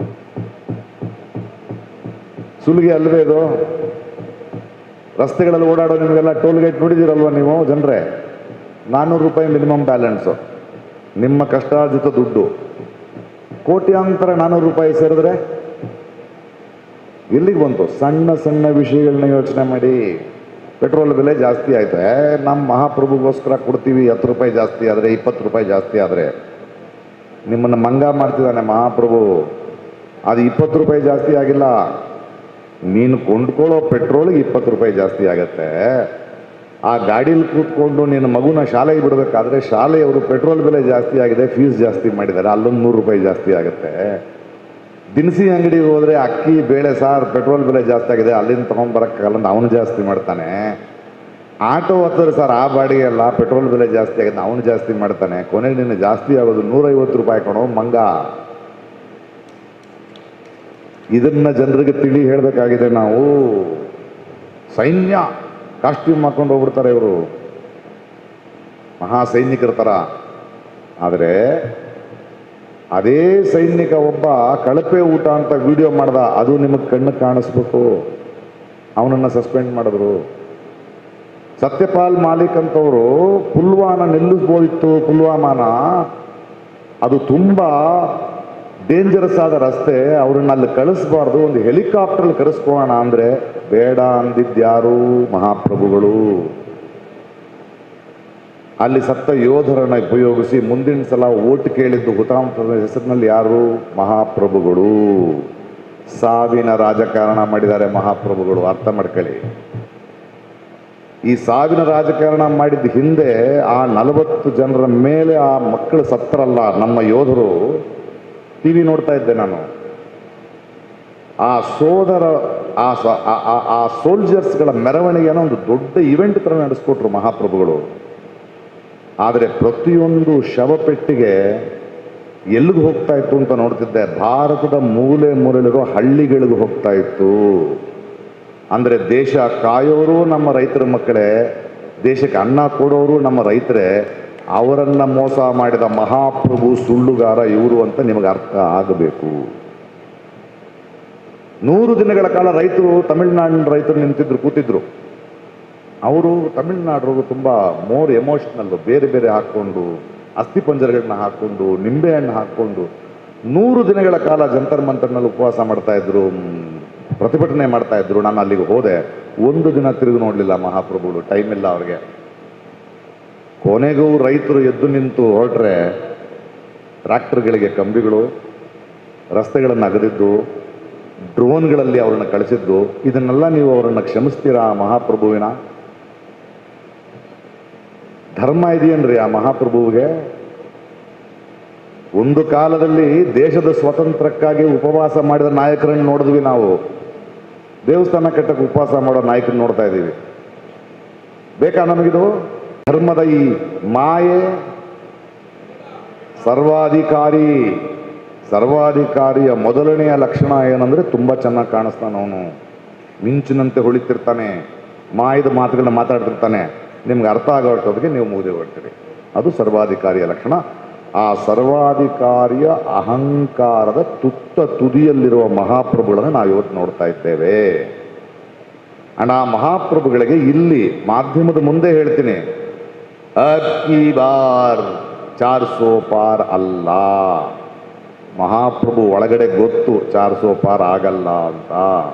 ಸುಲಿಗೆ ಅಲ್ವೇ ಇದು ರಸ್ತೆಗಳಲ್ಲಿ ಓಡಾಡೋ ನಿಮಗೆಲ್ಲ ಟೋಲ್ ಗೇಟ್ ನೋಡಿದಿರಲ್ವ ನೀವು ಜನರೇ ನಾನ್ನೂರು ರೂಪಾಯಿ ಮಿನಿಮಮ್ ಬ್ಯಾಲೆನ್ಸು ನಿಮ್ಮ ಕಷ್ಟಾರ್ಜಿತ ದುಡ್ಡು ಕೋಟ್ಯಾಂತರ ನಾನ್ನೂರು ರೂಪಾಯಿ ಸೇರಿದ್ರೆ ಎಲ್ಲಿಗೆ ಬಂತು ಸಣ್ಣ ಸಣ್ಣ ವಿಷಯಗಳನ್ನ ಯೋಚನೆ ಮಾಡಿ ಪೆಟ್ರೋಲ್ ಬೆಲೆ ಜಾಸ್ತಿ ಆಯ್ತು ಏ ನಮ್ಮ ಮಹಾಪ್ರಭುಗೋಸ್ಕರ ಕೊಡ್ತೀವಿ ಹತ್ತು ರೂಪಾಯಿ ಜಾಸ್ತಿ ಆದರೆ ಇಪ್ಪತ್ತು ರೂಪಾಯಿ ಜಾಸ್ತಿ ಆದರೆ ನಿಮ್ಮನ್ನು ಮಂಗ ಮಾಡ್ತಿದ್ದಾನೆ ಮಹಾಪ್ರಭು ಅದು ಇಪ್ಪತ್ತು ರೂಪಾಯಿ ಜಾಸ್ತಿ ಆಗಿಲ್ಲ ನೀನು ಕೊಂಡ್ಕೊಳ್ಳೋ ಪೆಟ್ರೋಲ್ಗೆ ಇಪ್ಪತ್ತು ರೂಪಾಯಿ ಜಾಸ್ತಿ ಆಗತ್ತೆ ಆ ಗಾಡೀಲಿ ಕೂತ್ಕೊಂಡು ನಿನ್ನ ಮಗುನ ಶಾಲೆಗೆ ಬಿಡಬೇಕಾದ್ರೆ ಶಾಲೆಯವರು ಪೆಟ್ರೋಲ್ ಬೆಲೆ ಜಾಸ್ತಿ ಆಗಿದೆ ಫೀಸ್ ಜಾಸ್ತಿ ಮಾಡಿದ್ದಾರೆ ಅಲ್ಲೊಂದು ನೂರು ರೂಪಾಯಿ ಜಾಸ್ತಿ ಆಗುತ್ತೆ ದಿನಸಿ ಅಂಗಡಿಗೆ ಹೋದರೆ ಅಕ್ಕಿ ಬೇಳೆ ಸಾರು ಪೆಟ್ರೋಲ್ ಬೆಲೆ ಜಾಸ್ತಿ ಆಗಿದೆ ಅಲ್ಲಿಂದ ತೊಗೊಂಬರಕ್ಕಾಗಲ್ಲ ಅಂತ ಅವನು ಜಾಸ್ತಿ ಮಾಡ್ತಾನೆ ಆಟೋ ಹತ್ತಿರ ಸರ್ ಆ ಬಾಡಿಗೆ ಅಲ್ಲ ಪೆಟ್ರೋಲ್ ಬೆಲೆ ಜಾಸ್ತಿ ಆಗಿದೆ ಅವನು ಜಾಸ್ತಿ ಮಾಡ್ತಾನೆ ಕೊನೆಗೆ ನಿನ್ನ ಜಾಸ್ತಿ ಆಗೋದು ನೂರೈವತ್ತು ರೂಪಾಯಿ ಕೊಡೋ ಮಂಗ ಇದನ್ನ ಜನರಿಗೆ ತಿಳಿ ಹೇಳಬೇಕಾಗಿದೆ ನಾವು ಸೈನ್ಯ ಕಾಸ್ಟ್ಯೂಮ್ ಹಾಕೊಂಡು ಹೋಗ್ಬಿಡ್ತಾರೆ ಇವರು ಮಹಾ ಸೈನಿಕರ ಥರ ಆದರೆ ಅದೇ ಸೈನಿಕ ಒಬ್ಬ ಕಳಪೆ ಊಟ ಅಂತ ವಿಡಿಯೋ ಮಾಡ್ದ ಅದು ನಿಮಗೆ ಕಣ್ಣು ಕಾಣಿಸ್ಬೇಕು ಅವನನ್ನು ಸಸ್ಪೆಂಡ್ ಮಾಡಿದ್ರು ಸತ್ಯಪಾಲ್ ಮಾಲಿಕ್ ಅಂತವರು ಪುಲ್ವಾನ ನಿಲ್ಲಿಸ್ಬೋದಿತ್ತು ಪುಲ್ವಾಮಾನ ಅದು ತುಂಬ ಡೇಂಜರಸ್ ಆದ ರಸ್ತೆ ಅವ್ರನ್ನ ಅಲ್ಲಿ ಕಳಿಸ್ಬಾರ್ದು ಒಂದು ಹೆಲಿಕಾಪ್ಟರ್ ಕರೆಸ್ಕೋಣ ಅಂದರೆ ಬೇಡ ಅಂದಿದ್ಯಾರು ಮಹಾಪ್ರಭುಗಳು ಅಲ್ಲಿ ಸತ್ತ ಯೋಧರನ್ನ ಉಪಯೋಗಿಸಿ ಮುಂದಿನ ಸಲ ಓಟ್ ಕೇಳಿದ್ದು ಹುತಾಂಶದ ಹೆಸರಿನಲ್ಲಿ ಯಾರು ಮಹಾಪ್ರಭುಗಳು ಸಾವಿನ ರಾಜಕಾರಣ ಮಾಡಿದ್ದಾರೆ ಮಹಾಪ್ರಭುಗಳು ಅರ್ಥ ಮಾಡ್ಕೊಳ್ಳಿ ಈ ಸಾವಿನ ರಾಜಕಾರಣ ಮಾಡಿದ ಹಿಂದೆ ಆ ನಲವತ್ತು ಜನರ ಮೇಲೆ ಆ ಮಕ್ಕಳು ಸತ್ತರಲ್ಲ ನಮ್ಮ ಯೋಧರು ಟಿ ವಿ ನೋಡ್ತಾ ಇದ್ದೆ ನಾನು ಆ ಸೋದರ ಆ ಸ- ಆ- ಆ- ಆ ಸೋಲ್ಜರ್ಸ್ಗಳ ಮೆರವಣಿಗೆನ ಒಂದು ದೊಡ್ಡ ಇವೆಂಟ್ ಥರ ನಡೆಸ್ಕೊಟ್ರು ಮಹಾಪ್ರಭುಗಳು ಆದರೆ ಪ್ರತಿಯೊಂದು ಶವಪೆಟ್ಟಿಗೆ ಎಲ್ಲಿಗೆ ಹೋಗ್ತಾ ಇತ್ತು ಅಂತ ನೋಡ್ತಿದ್ದೆ ಭಾರತದ ಮೂಲೆ ಮೂಲೆಯಲ್ಲಿರೋ ಹಳ್ಳಿಗಳಿಗೂ ಹೋಗ್ತಾ ಇತ್ತು ಅಂದರೆ ದೇಶ ಕಾಯೋರು ನಮ್ಮ ರೈತರ ಮಕ್ಕಳೇ ದೇಶಕ್ಕೆ ಅನ್ನ ಕೊಡೋರು ನಮ್ಮ ರೈತರೇ ಅವರನ್ನ ಮೋಸ ಮಾಡಿದ ಮಹಾಪ್ರಭು ಸುಳ್ಳುಗಾರ ಇವರು ಅಂತ ನಿಮಗೆ ಅರ್ಥ ಆಗಬೇಕು ನೂರು ದಿನಗಳ ಕಾಲ ರೈತರು ತಮಿಳುನಾಡಿನ ರೈತರು ನಿಂತಿದ್ರು ಕೂತಿದ್ರು ಅವರು ತಮಿಳುನಾಡರು ತುಂಬ ಮೋರ್ ಎಮೋಷ್ನಲ್ಲು ಬೇರೆ ಬೇರೆ ಹಾಕ್ಕೊಂಡು ಅಸ್ಥಿಪಂಜರಗಳನ್ನ ಹಾಕ್ಕೊಂಡು ನಿಂಬೆಹಣ್ಣು ಹಾಕ್ಕೊಂಡು ನೂರು ದಿನಗಳ ಕಾಲ ಜಂತರ್ ಮಂತರ್ನಲ್ಲಿ ಉಪವಾಸ ಮಾಡ್ತಾ ಇದ್ರು ಮ್, ಪ್ರತಿಭಟನೆ ಮಾಡ್ತಾ ಇದ್ರು ನಾನು ಅಲ್ಲಿಗೆ ಹೋದೆ ಒಂದು ದಿನ ತಿರುಗಿ ನೋಡಲಿಲ್ಲ ಮಹಾಪ್ರಭುಗಳು ಟೈಮ್ ಇಲ್ಲ ಅವ್ರಿಗೆ ಕೊನೆಗೂ ರೈತರು ಎದ್ದು ನಿಂತು ಹೊರಟ್ರೆ ಟ್ರ್ಯಾಕ್ಟರ್ಗಳಿಗೆ ಕಂಬಿಗಳು ರಸ್ತೆಗಳನ್ನು ಅಗದಿದ್ದು ಡ್ರೋನ್ಗಳಲ್ಲಿ ಅವರನ್ನು ಕಳಿಸಿದ್ದು ಇದನ್ನೆಲ್ಲ ನೀವು ಅವರನ್ನು ಕ್ಷಮಿಸ್ತೀರಾ ಆ ಮಹಾಪ್ರಭುವಿನ ಧರ್ಮ ಇದೆಯೇನ್ರಿ ಆ ಮಹಾಪ್ರಭುವಿಗೆ ಒಂದು ಕಾಲದಲ್ಲಿ ದೇಶದ ಸ್ವಾತಂತ್ರ್ಯಕ್ಕಾಗಿ ಉಪವಾಸ ಮಾಡಿದ ನಾಯಕರನ್ನು ನೋಡಿದ್ವಿ ನಾವು ದೇವಸ್ಥಾನ ಕಟ್ಟಕ್ಕೆ ಉಪವಾಸ ಮಾಡೋ ನಾಯಕರನ್ನು ನೋಡ್ತಾ ಇದ್ದೀವಿ ಬೇಕಾ ನಮಗಿದು ಧರ್ಮದ ಈ ಮಾಯೆ ಸರ್ವಾಧಿಕಾರಿ ಸರ್ವಾಧಿಕಾರಿಯ ಮೊದಲನೆಯ ಲಕ್ಷಣ ಏನಂದ್ರೆ ತುಂಬಾ ಚೆನ್ನಾಗಿ ಕಾಣಿಸ್ತಾನ ಅವನು ಮಿಂಚಿನಂತೆ ಹೊಳಿತಿರ್ತಾನೆ ಮಾಯದ ಮಾತುಗಳನ್ನ ಮಾತಾಡ್ತಿರ್ತಾನೆ ನಿಮ್ಗೆ ಅರ್ಥ ಆಗೋಷ್ಟೊತ್ತಿಗೆ ನೀವು ಮುಗಿದು ಹೊಡ್ತೀರಿ ಅದು ಸರ್ವಾಧಿಕಾರಿಯ ಲಕ್ಷಣ ಆ ಸರ್ವಾಧಿಕಾರಿಯ ಅಹಂಕಾರದ ತುತ್ತ ತುದಿಯಲ್ಲಿರುವ ಮಹಾಪ್ರಭುಗಳನ್ನು ನಾವು ಇವತ್ತು ನೋಡ್ತಾ ಇದ್ದೇವೆ ಅಣ್ಣ ಆ ಮಹಾಪ್ರಭುಗಳಿಗೆ ಇಲ್ಲಿ ಮಾಧ್ಯಮದ ಮುಂದೆ ಹೇಳ್ತೀನಿ ಅಬ್ ಕಿ ಬಾರ್ ಚಾರ್ ಸೋ ಪಾರ್ ಅಲ್ಲ ಮಹಾಪ್ರಭು ಒಳಗಡೆ ಗೊತ್ತು ಚಾರ್ ಸೋ ಪಾರ್ ಆಗಲ್ಲ ಅಂತ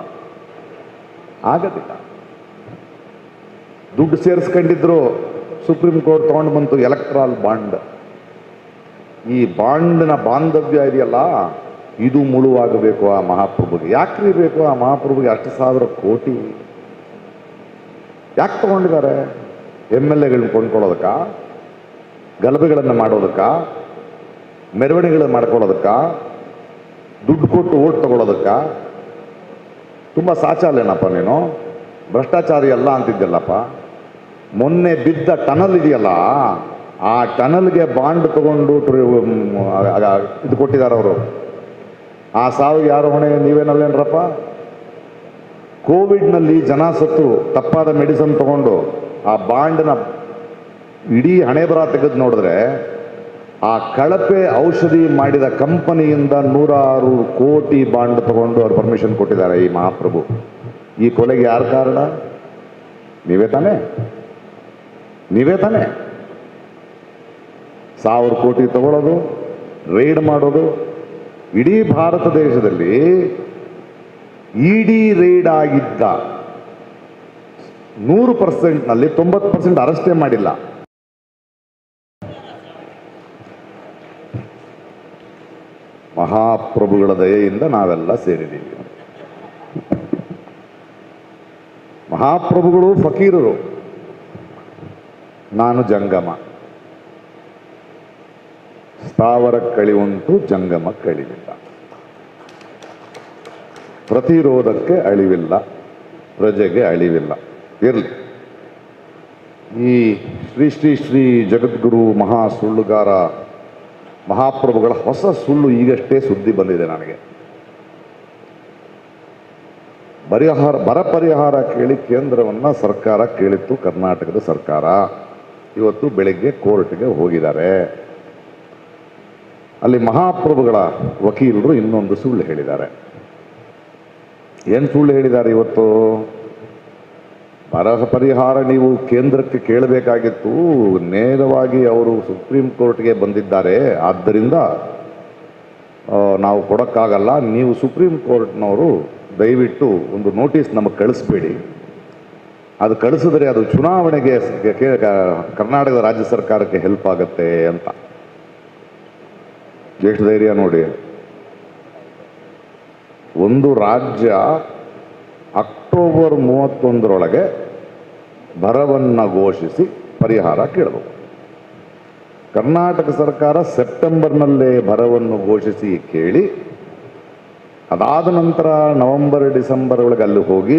ಆಗದಿಲ್ಲ ದುಡ್ಡು ಸೇರಿಸ್ಕೊಂಡಿದ್ರು ಸುಪ್ರೀಂ ಕೋರ್ಟ್ ತಗೊಂಡು ಬಂತು ಎಲೆಕ್ಟ್ರಾಲ್ ಬಾಂಡ್ ಈ ಬಾಂಡ್ನ ಬಾಂಧವ್ಯ ಇದೆಯಲ್ಲ ಇದು ಮುಳುವಾಗಬೇಕು ಆ ಮಹಾಪ್ರಭುಗೆ ಯಾಕ್ರಿ ಬೇಕು ಆ ಮಹಾಪ್ರಭುಗೆ ಅಷ್ಟು ಸಾವಿರ ಕೋಟಿ ಯಾಕೆ ತಗೊಂಡಿದ್ದಾರೆ ಎಮ್ ಎಲ್ ಎಗಳನ್ನ ಕೊಂಡ್ಕೊಳ್ಳೋದಕ್ಕ ಗಲಭೆಗಳನ್ನು ಮಾಡೋದಕ್ಕ ಮೆರವಣಿಗೆಗಳನ್ನು ಮಾಡ್ಕೊಳ್ಳೋದಕ್ಕ ದುಡ್ಡು ಕೊಟ್ಟು ಓಟ್ ತಗೊಳ್ಳೋದಕ್ಕ ತುಂಬ ಸಾಚಾಲೇನಪ್ಪ ನೀನು ಭ್ರಷ್ಟಾಚಾರಿ ಅಲ್ಲ ಅಂತಿದ್ದಲ್ಲಪ್ಪ ಮೊನ್ನೆ ಬಿದ್ದ ಟನಲ್ ಇದೆಯಲ್ಲ ಆ ಟನಲ್ಗೆ ಬಾಂಡ್ ತಗೊಂಡು ಟ್ರಿ- ಮ್, ಆಗ ಇದು ಕೊಟ್ಟಿದ್ದಾರೆ ಅವರು ಆ ಸಾವಿಗೆ ಯಾರು ಹೊಣೆ ನೀವೇನಲ್ಲೇನ್ರಪ್ಪ ಕೋವಿಡ್ನಲ್ಲಿ ಜನ ಸತ್ತು ತಪ್ಪಾದ ಮೆಡಿಸನ್ ತಗೊಂಡು ಆ ಬಾಂಡ್ನ ಇಡೀ ಹಣೆ ಬರ ತೆಗೆದು ನೋಡಿದ್ರೆ ಆ ಕಳಪೆ ಔಷಧಿ ಮಾಡಿದ ಕಂಪನಿಯಿಂದ ನೂರಾರು ಕೋಟಿ ಬಾಂಡ್ ತಗೊಂಡು ಅವ್ರು ಪರ್ಮಿಷನ್ ಕೊಟ್ಟಿದ್ದಾರೆ ಈ ಮಹಾಪ್ರಭು ಈ ಕೊಲೆಗೆ ಯಾರು ಕಾರಣ ನೀವೇ ತಾನೇ ನೀವೇ ತಾನೇ ಸಾವಿರ ಕೋಟಿ ತಗೊಳ್ಳೋದು ರೈಡ್ ಮಾಡೋದು ಇಡೀ ಭಾರತ ದೇಶದಲ್ಲಿ ಇಡೀ ರೈಡ್ ಆಗಿದ್ದ ನೂರು ಪರ್ಸೆಂಟ್ನಲ್ಲಿ ತೊಂಬತ್ತು ಪರ್ಸೆಂಟ್ ಅರೆಸ್ಟೇ ಮಾಡಿಲ್ಲ ಮಹಾಪ್ರಭುಗಳ ದಯೆಯಿಂದ ನಾವೆಲ್ಲ ಸೇರಿದ್ದೀವಿ ಮಹಾಪ್ರಭುಗಳು ಫಕೀರರು ನಾನು ಜಂಗಮ ಸ್ಥಾವರ ಕಳಿವುಂಟು ಜಂಗಮ ಕಳಿವಿಲ್ಲ ಪ್ರತಿರೋಧಕ್ಕೆ ಅಳಿವಿಲ್ಲ ಪ್ರಜೆಗೆ ಅಳಿವಿಲ್ಲ ಇರಲಿ ಈ ಶ್ರೀ ಶ್ರೀ ಶ್ರೀ ಜಗದ್ಗುರು ಮಹಾ ಸುಳ್ಳುಗಾರ ಮಹಾಪ್ರಭುಗಳ ಹೊಸ ಸುಳ್ಳು ಈಗಷ್ಟೇ ಸುದ್ದಿ ಬಂದಿದೆ ನನಗೆ ಪರಿಹಾರ ಬರ ಪರಿಹಾರ ಕೇಳಿ ಕೇಂದ್ರವನ್ನ ಸರ್ಕಾರ ಕೇಳಿತ್ತು ಕರ್ನಾಟಕದ ಸರ್ಕಾರ ಇವತ್ತು ಬೆಳಿಗ್ಗೆ ಕೋರ್ಟ್ಗೆ ಹೋಗಿದ್ದಾರೆ ಅಲ್ಲಿ ಮಹಾಪ್ರಭುಗಳ ವಕೀಲರು ಇನ್ನೊಂದು ಸುಳ್ಳು ಹೇಳಿದ್ದಾರೆ ಏನು ಸುಳ್ಳು ಹೇಳಿದ್ದಾರೆ ಇವತ್ತು ಬರ ಪರಿಹಾರ ನೀವು ಕೇಂದ್ರಕ್ಕೆ ಕೇಳಬೇಕಾಗಿತ್ತು ನೇರವಾಗಿ ಅವರು ಸುಪ್ರೀಂ ಕೋರ್ಟ್ಗೆ ಬಂದಿದ್ದಾರೆ ಆದ್ದರಿಂದ ಆ, ನಾವು ಕೊಡೋಕ್ಕಾಗಲ್ಲ ನೀವು ಸುಪ್ರೀಂ ಕೋರ್ಟ್ನವರು ದಯವಿಟ್ಟು ಒಂದು ನೋಟಿಸ್ ನಮಗೆ ಕಳಿಸ್ಬೇಡಿ ಅದು ಕಳಿಸಿದ್ರೆ ಅದು ಚುನಾವಣೆಗೆ ಸ- ಕೆ- ಕ- ಕರ್ನಾಟಕದ ರಾಜ್ಯ ಸರ್ಕಾರಕ್ಕೆ ಹೆಲ್ಪ್ ಆಗುತ್ತೆ ಅಂತ ಎಷ್ಟು ಧೈರ್ಯ ನೋಡಿ ಒಂದು ರಾಜ್ಯ ಅಕ್ಟೋಬರ್ ಮೂವತ್ತೊಂದರೊಳಗೆ ಬರವನ್ನು ಘೋಷಿಸಿ ಪರಿಹಾರ ಕೇಳಬೇಕು ಕರ್ನಾಟಕ ಸರ್ಕಾರ ಸೆಪ್ಟೆಂಬರ್ನಲ್ಲೇ ಬರವನ್ನು ಘೋಷಿಸಿ ಕೇಳಿ ಅದಾದ ನಂತರ ನವೆಂಬರ್ ಡಿಸೆಂಬರ್ ಒಳಗೆ ಅಲ್ಲಿ ಹೋಗಿ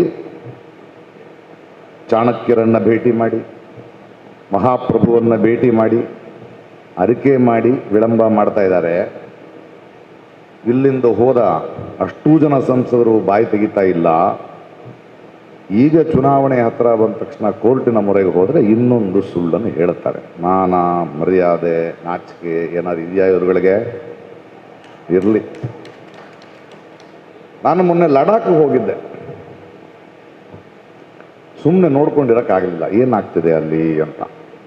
ಚಾಣಕ್ಯರನ್ನ ಭೇಟಿ ಮಾಡಿ ಮಹಾಪ್ರಭುವನ್ನ ಭೇಟಿ ಮಾಡಿ ಅರಿಕೆ ಮಾಡಿ ವಿಳಂಬ ಮಾಡ್ತಾ ಇದ್ದಾರೆ ಇಲ್ಲಿಂದ ಹೋದ ಅಷ್ಟೂ ಜನ ಸಂಸದರು ಬಾಯಿ ತೆಗಿತಾ ಇಲ್ಲ ಈಗ ಚುನಾವಣೆ ಹತ್ರ ಬಂದ ತಕ್ಷಣ ಕೋರ್ಟಿನ ಮೊರೆಗೆ ಹೋದರೆ ಇನ್ನೊಂದು ಸುಳ್ಳನ್ನು ಹೇಳುತ್ತಾರೆ ಮಾನ ಮರ್ಯಾದೆ ನಾಚಿಕೆ ಏನಾದ್ರು ಇದೆಯಾ ಇವ್ರುಗಳಿಗೆ ಇರಲಿ ನಾನು ಮೊನ್ನೆ ಲಡಾಖ್ಗೆ ಹೋಗಿದ್ದೆ ಸುಮ್ಮನೆ ನೋಡ್ಕೊಂಡಿರೋಕ್ಕಾಗಲಿಲ್ಲ ಏನಾಗ್ತಿದೆ ಅಲ್ಲಿ ಅಂತ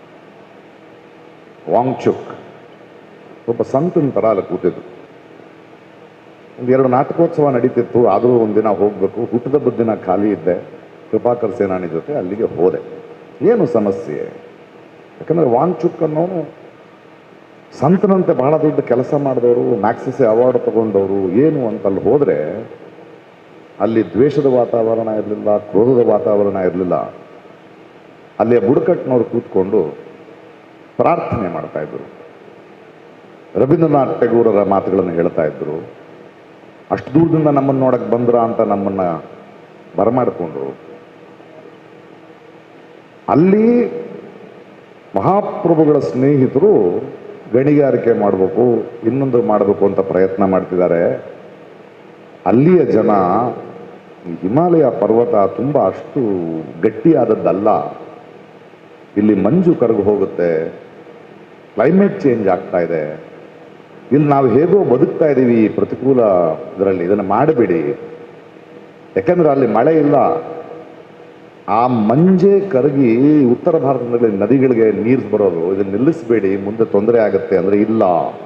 ವಾಂಗ್ಚುಕ್ ಒಬ್ಬ ಸಂತನ ಥರ ಅಲ್ಲಿ ಕೂತಿದ್ದು ಒಂದು ಎರಡು ನಾಟಕೋತ್ಸವ ನಡೀತಿತ್ತು ಆದರೂ ಒಂದಿನ ಹೋಗಬೇಕು ಹುಟ್ಟದ ದಿನ ಖಾಲಿ ಇದ್ದೆ ಕೃಪಾಕರ್ ಸೇನಾನಿ ಜೊತೆ ಅಲ್ಲಿಗೆ ಹೋದೆ ಏನು ಸಮಸ್ಯೆ ಯಾಕಂದರೆ ವಾಂಗ್ಚುಕ್ ಅನ್ನೋನು ಸಂತನಂತೆ ಬಹಳ ದೊಡ್ಡ ಕೆಲಸ ಮಾಡಿದವರು ಮ್ಯಾಕ್ಸಿಸೆ ಅವಾರ್ಡ್ ತಗೊಂಡವರು ಏನು ಅಂತ ಅಲ್ಲಿ ಹೋದರೆ ಅಲ್ಲಿ ದ್ವೇಷದ ವಾತಾವರಣ ಇರಲಿಲ್ಲ ಕ್ರೋಧದ ವಾತಾವರಣ ಇರಲಿಲ್ಲ ಅಲ್ಲಿಯ ಬುಡಕಟ್ಟಿನವರು ಕೂತ್ಕೊಂಡು ಪ್ರಾರ್ಥನೆ ಮಾಡ್ತಾ ಇದ್ರು ರವೀಂದ್ರನಾಥ್ ಟೆಗೂರರ ಮಾತುಗಳನ್ನು ಹೇಳ್ತಾ ಇದ್ರು ಅಷ್ಟು ದೂರದಿಂದ ನಮ್ಮನ್ನು ನೋಡಕ್ಕೆ ಬಂದ್ರ ಅಂತ ನಮ್ಮನ್ನ ಬರಮಾಡಿಕೊಂಡ್ರು ಅಲ್ಲಿ ಮಹಾಪ್ರಭುಗಳ ಸ್ನೇಹಿತರು ಗಣಿಗಾರಿಕೆ ಮಾಡಬೇಕು ಇನ್ನೊಂದು ಮಾಡಬೇಕು ಅಂತ ಪ್ರಯತ್ನ ಮಾಡ್ತಿದ್ದಾರೆ ಅಲ್ಲಿಯ ಜನ ಈ ಹಿಮಾಲಯ ಪರ್ವತ ತುಂಬ ಅಷ್ಟು ಗಟ್ಟಿಯಾದದ್ದಲ್ಲ ಇಲ್ಲಿ ಮಂಜು ಕರಗು ಹೋಗುತ್ತೆ ಕ್ಲೈಮೇಟ್ ಚೇಂಜ್ ಆಗ್ತಾ ಇದೆ ಇಲ್ಲಿ ನಾವು ಹೇಗೋ ಬದುಕ್ತಾ ಇದ್ದೀವಿ ಈ ಪ್ರತಿಕೂಲ ಇದರಲ್ಲಿ ಇದನ್ನು ಮಾಡಬೇಡಿ ಯಾಕಂದ್ರೆ ಅಲ್ಲಿ ಮಳೆ ಇಲ್ಲ ಆ ಮಂಜೆ ಕರಗಿ ಉತ್ತರ ಭಾರತದಲ್ಲಿ ನದಿಗಳಿಗೆ ನೀರು ಬರೋದು ಇದನ್ನ ನಿಲ್ಲಿಸಬೇಡಿ ಮುಂದೆ ತೊಂದರೆ ಆಗುತ್ತೆ ಅಂದರೆ ಇಲ್ಲ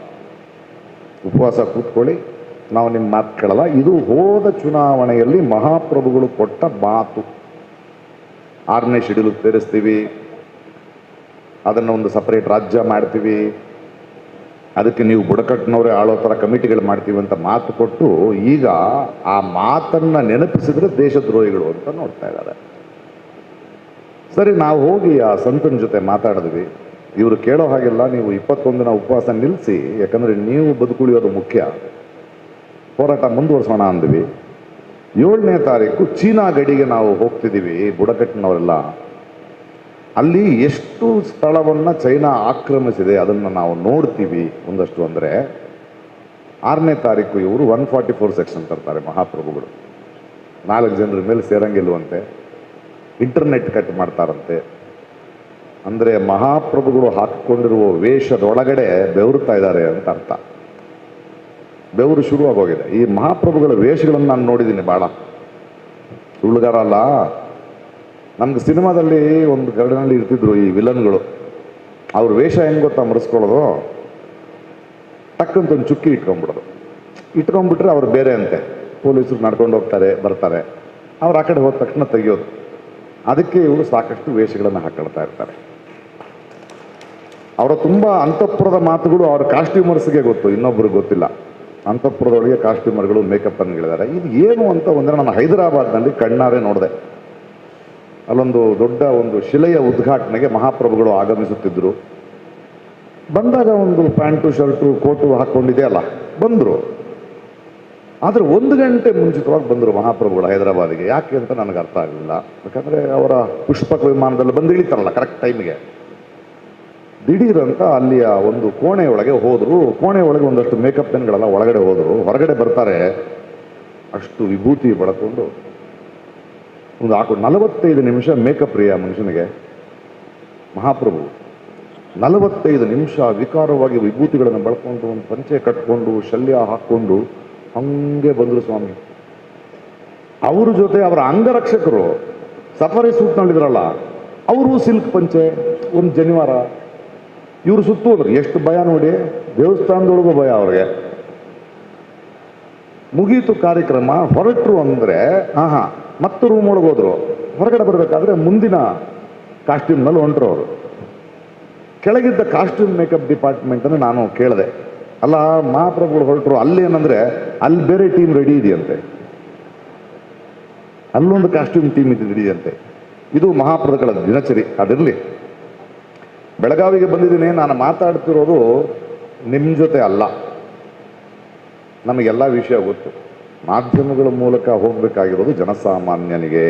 ಉಪವಾಸ ಕೂತ್ಕೊಳ್ಳಿ ನಾವು ನಿಮ್ಮ ಮಾತು ಕೇಳಲ್ಲ ಇದು ಹೋದ ಚುನಾವಣೆಯಲ್ಲಿ ಮಹಾಪ್ರಭುಗಳು ಕೊಟ್ಟ ಮಾತು ಆರನೇ ಶೆಡ್ಯೂಲ್ ಸೇರಿಸ್ತೀವಿ ಅದನ್ನು ಒಂದು ಸಪರೇಟ್ ರಾಜ್ಯ ಮಾಡ್ತೀವಿ ಅದಕ್ಕೆ ನೀವು ಬುಡಕಟ್ಟಿನವರೇ ಆಳೋ ಥರ ಕಮಿಟಿಗಳು ಮಾಡ್ತೀವಿ ಅಂತ ಮಾತು ಕೊಟ್ಟು ಈಗ ಆ ಮಾತನ್ನ ನೆನಪಿಸಿದ್ರೆ ದೇಶದ್ರೋಹಿಗಳು ಅಂತ ನೋಡ್ತಾ ಇದ್ದಾರೆ ಸರಿ ನಾವು ಹೋಗಿ ಆ ಸಂತನ ಜೊತೆ ಮಾತಾಡಿದ್ವಿ ಇವರು ಕೇಳೋ ಹಾಗೆಲ್ಲ ನೀವು ಇಪ್ಪತ್ತೊಂದಿನ ಉಪವಾಸ ನಿಲ್ಲಿಸಿ ಯಾಕಂದ್ರೆ ನೀವು ಬದುಕುಳಿಯೋದು ಮುಖ್ಯ ಹೋರಾಟ ಮುಂದುವರ್ಸೋಣ ಅಂದ್ವಿ ಏಳನೇ ತಾರೀಕು ಚೀನಾ ಗಡಿಗೆ ನಾವು ಹೋಗ್ತಿದ್ದೀವಿ ಬುಡಕಟ್ಟಿನವರೆಲ್ಲ ಅಲ್ಲಿ ಎಷ್ಟು ಸ್ಥಳವನ್ನು ಚೈನಾ ಆಕ್ರಮಿಸಿದೆ ಅದನ್ನು ನಾವು ನೋಡ್ತೀವಿ ಒಂದಷ್ಟು ಅಂದರೆ ಆರನೇ ತಾರೀಕು ಇವರು ಒನ್ ಫಾರ್ಟಿ ಫೋರ್ ಸೆಕ್ಷನ್ ತರ್ತಾರೆ ಮಹಾಪ್ರಭುಗಳು ನಾಲ್ಕು ಜನರ ಮೇಲೆ ಸೇರಂಗಿಲ್ವಂತೆ ಇಂಟರ್ನೆಟ್ ಕಟ್ ಮಾಡ್ತಾರಂತೆ ಅಂದರೆ ಮಹಾಪ್ರಭುಗಳು ಹಾಕಿಕೊಂಡಿರುವ ವೇಷದೊಳಗಡೆ ಬೆವರುತ್ತಾ ಇದ್ದಾರೆ ಅಂತ ಅರ್ಥ ಬೆವರು ಶುರುವಾಗೋಗಿದೆ ಈ ಮಹಾಪ್ರಭುಗಳ ವೇಷಗಳನ್ನು ನಾನು ನೋಡಿದ್ದೀನಿ ಭಾಳ ಸುಳ್ಳುಗಾರ ಅಲ್ಲ ನಮ್ಗೆ ಸಿನಿಮಾದಲ್ಲಿ ಒಂದು ಗರಡಿನಲ್ಲಿ ಇರ್ತಿದ್ರು ಈ ವಿಲನ್ಗಳು ಅವ್ರ ವೇಷ ಹೆಂಗ್ ಗೊತ್ತಾ ಮರೆಸ್ಕೊಳ್ಳೋದು ಟಕ್ಕಂತ ಒಂದು ಚುಕ್ಕಿ ಇಟ್ಕೊಂಡ್ಬಿಡೋದು ಇಟ್ಕೊಂಡ್ಬಿಟ್ರೆ ಅವ್ರು ಬೇರೆ ಅಂತೆ ಪೊಲೀಸರು ನಡ್ಕೊಂಡು ಹೋಗ್ತಾರೆ ಬರ್ತಾರೆ ಅವ್ರು ಆ ಕಡೆ ಹೋದ ತಕ್ಷಣ ತೆಗಿಯೋದು ಅದಕ್ಕೆ ಇವರು ಸಾಕಷ್ಟು ವೇಷಗಳನ್ನು ಹಾಕೊಳ್ತಾ ಇರ್ತಾರೆ ಅವರ ತುಂಬ ಅಂತಃಪುರದ ಮಾತುಗಳು ಅವ್ರ ಕಾಸ್ಟ್ಯೂಮರ್ಸ್ಗೆ ಗೊತ್ತು ಇನ್ನೊಬ್ರಿಗೆ ಗೊತ್ತಿಲ್ಲ ಅಂತಃಪುರದೊಳಗೆ ಕಾಸ್ಟ್ಯೂಮರ್ಗಳು ಮೇಕಪ್ ಅನ್ಗಳಿದ್ದಾರೆ ಇದು ಏನು ಅಂತ ಒಂದಿನ ನಾನು ಹೈದರಾಬಾದ್ನಲ್ಲಿ ಕಣ್ಣಾರೆ ನೋಡಿದೆ ಅಲ್ಲೊಂದು ದೊಡ್ಡ ಒಂದು ಶಿಲೆಯ ಉದ್ಘಾಟನೆಗೆ ಮಹಾಪ್ರಭುಗಳು ಆಗಮಿಸುತ್ತಿದ್ದರು ಬಂದಾಗ ಒಂದು ಪ್ಯಾಂಟು ಶರ್ಟು ಕೋಟು ಹಾಕ್ಕೊಂಡಿದೆ ಅಲ್ಲ ಬಂದರು ಆದರೆ ಒಂದು ಗಂಟೆ ಮುಂಚಿತವಾಗಿ ಬಂದರು ಮಹಾಪ್ರಭುಗಳು ಹೈದರಾಬಾದಿಗೆ ಯಾಕೆ ಅಂತ ನನಗೆ ಅರ್ಥ ಆಗಲಿಲ್ಲ ಯಾಕಂದರೆ ಅವರ ಪುಷ್ಪಕ ವಿಮಾನದಲ್ಲಿ ಬಂದು ಇಳಿತಾರಲ್ಲ ಕರೆಕ್ಟ್ ಟೈಮಿಗೆ ದಿಢೀರಂತ ಅಲ್ಲಿಯ ಒಂದು ಕೋಣೆಯೊಳಗೆ ಹೋದರು ಕೋಣೆ ಒಳಗೆ ಒಂದಷ್ಟು ಮೇಕಪ್ ಪೆನ್ಗಳೆಲ್ಲ ಒಳಗಡೆ ಹೋದರು ಹೊರಗಡೆ ಬರ್ತಾರೆ ಅಷ್ಟು ವಿಭೂತಿ ಬಳಕೊಂಡು ಒಂದು ಹಾಕೊಂಡು ನಲವತ್ತೈದು ನಿಮಿಷ ಮೇಕಪ್ ರೀ ಆ ಮನುಷ್ಯನಿಗೆ ಮಹಾಪ್ರಭು ನಲವತ್ತೈದು ನಿಮಿಷ ವಿಕಾರವಾಗಿ ವಿಭೂತಿಗಳನ್ನು ಬಳಕೊಂಡು ಒಂದು ಪಂಚೆ ಕಟ್ಕೊಂಡು ಶಲ್ಯ ಹಾಕ್ಕೊಂಡು ಹಂಗೆ ಬಂದರು ಸ್ವಾಮಿ ಅವ್ರ ಜೊತೆ ಅವರ ಅಂಗರಕ್ಷಕರು ಸಫಾರಿ ಸೂಟ್ನಲ್ಲಿದ್ರಲ್ಲ ಅವರು ಸಿಲ್ಕ್ ಪಂಚೆ ಒಂದು ಜನಿವಾರ ಇವರು ಸುತ್ತು ಹೋದ್ರು ಎಷ್ಟು ಭಯ ನೋಡಿ ದೇವಸ್ಥಾನದೊಳಗೂ ಭಯ ಅವ್ರಿಗೆ ಮುಗೀತು ಕಾರ್ಯಕ್ರಮ ಹೊರಟರು ಅಂದರೆ ಹಾ ಹಾ ಮತ್ತೆ ರೂಮ್ ಒಳಗೆ ಹೋದ್ರು ಹೊರಗಡೆ ಬರಬೇಕಾದ್ರೆ ಮುಂದಿನ ಕಾಸ್ಟ್ಯೂಮ್ನಲ್ಲಿ ಹೊಂಟ್ರು ಅವರು ಕೆಳಗಿದ್ದ ಕಾಸ್ಟ್ಯೂಮ್ ಮೇಕಪ್ ಡಿಪಾರ್ಟ್ಮೆಂಟ್ ಅನ್ನು ನಾನು ಕೇಳಿದೆ ಅಲ್ಲ ಮಹಾಪ್ರಭುಗಳು ಹೊರಟರು ಅಲ್ಲಿ ಏನಂದ್ರೆ ಅಲ್ಲಿ ಬೇರೆ ಟೀಮ್ ರೆಡಿ ಇದೆಯಂತೆ ಅಲ್ಲೊಂದು ಕಾಸ್ಟ್ಯೂಮ್ ಟೀಮ್ ಇದೆಯಂತೆ ಇದು ಮಹಾಪ್ರಭುಗಳ ದಿನಚರಿ ಅದಿರಲಿ ಬೆಳಗಾವಿಗೆ ಬಂದಿದ್ದೀನಿ ನಾನು ಮಾತಾಡ್ತಿರೋದು ನಿಮ್ಮ ಜೊತೆ ಅಲ್ಲ ನಮಗೆಲ್ಲ ವಿಷಯ ಗೊತ್ತು ಮಾಧ್ಯಮಗಳ ಮೂಲಕ ಹೋಗಬೇಕಾಗಿರೋದು ಜನಸಾಮಾನ್ಯನಿಗೆ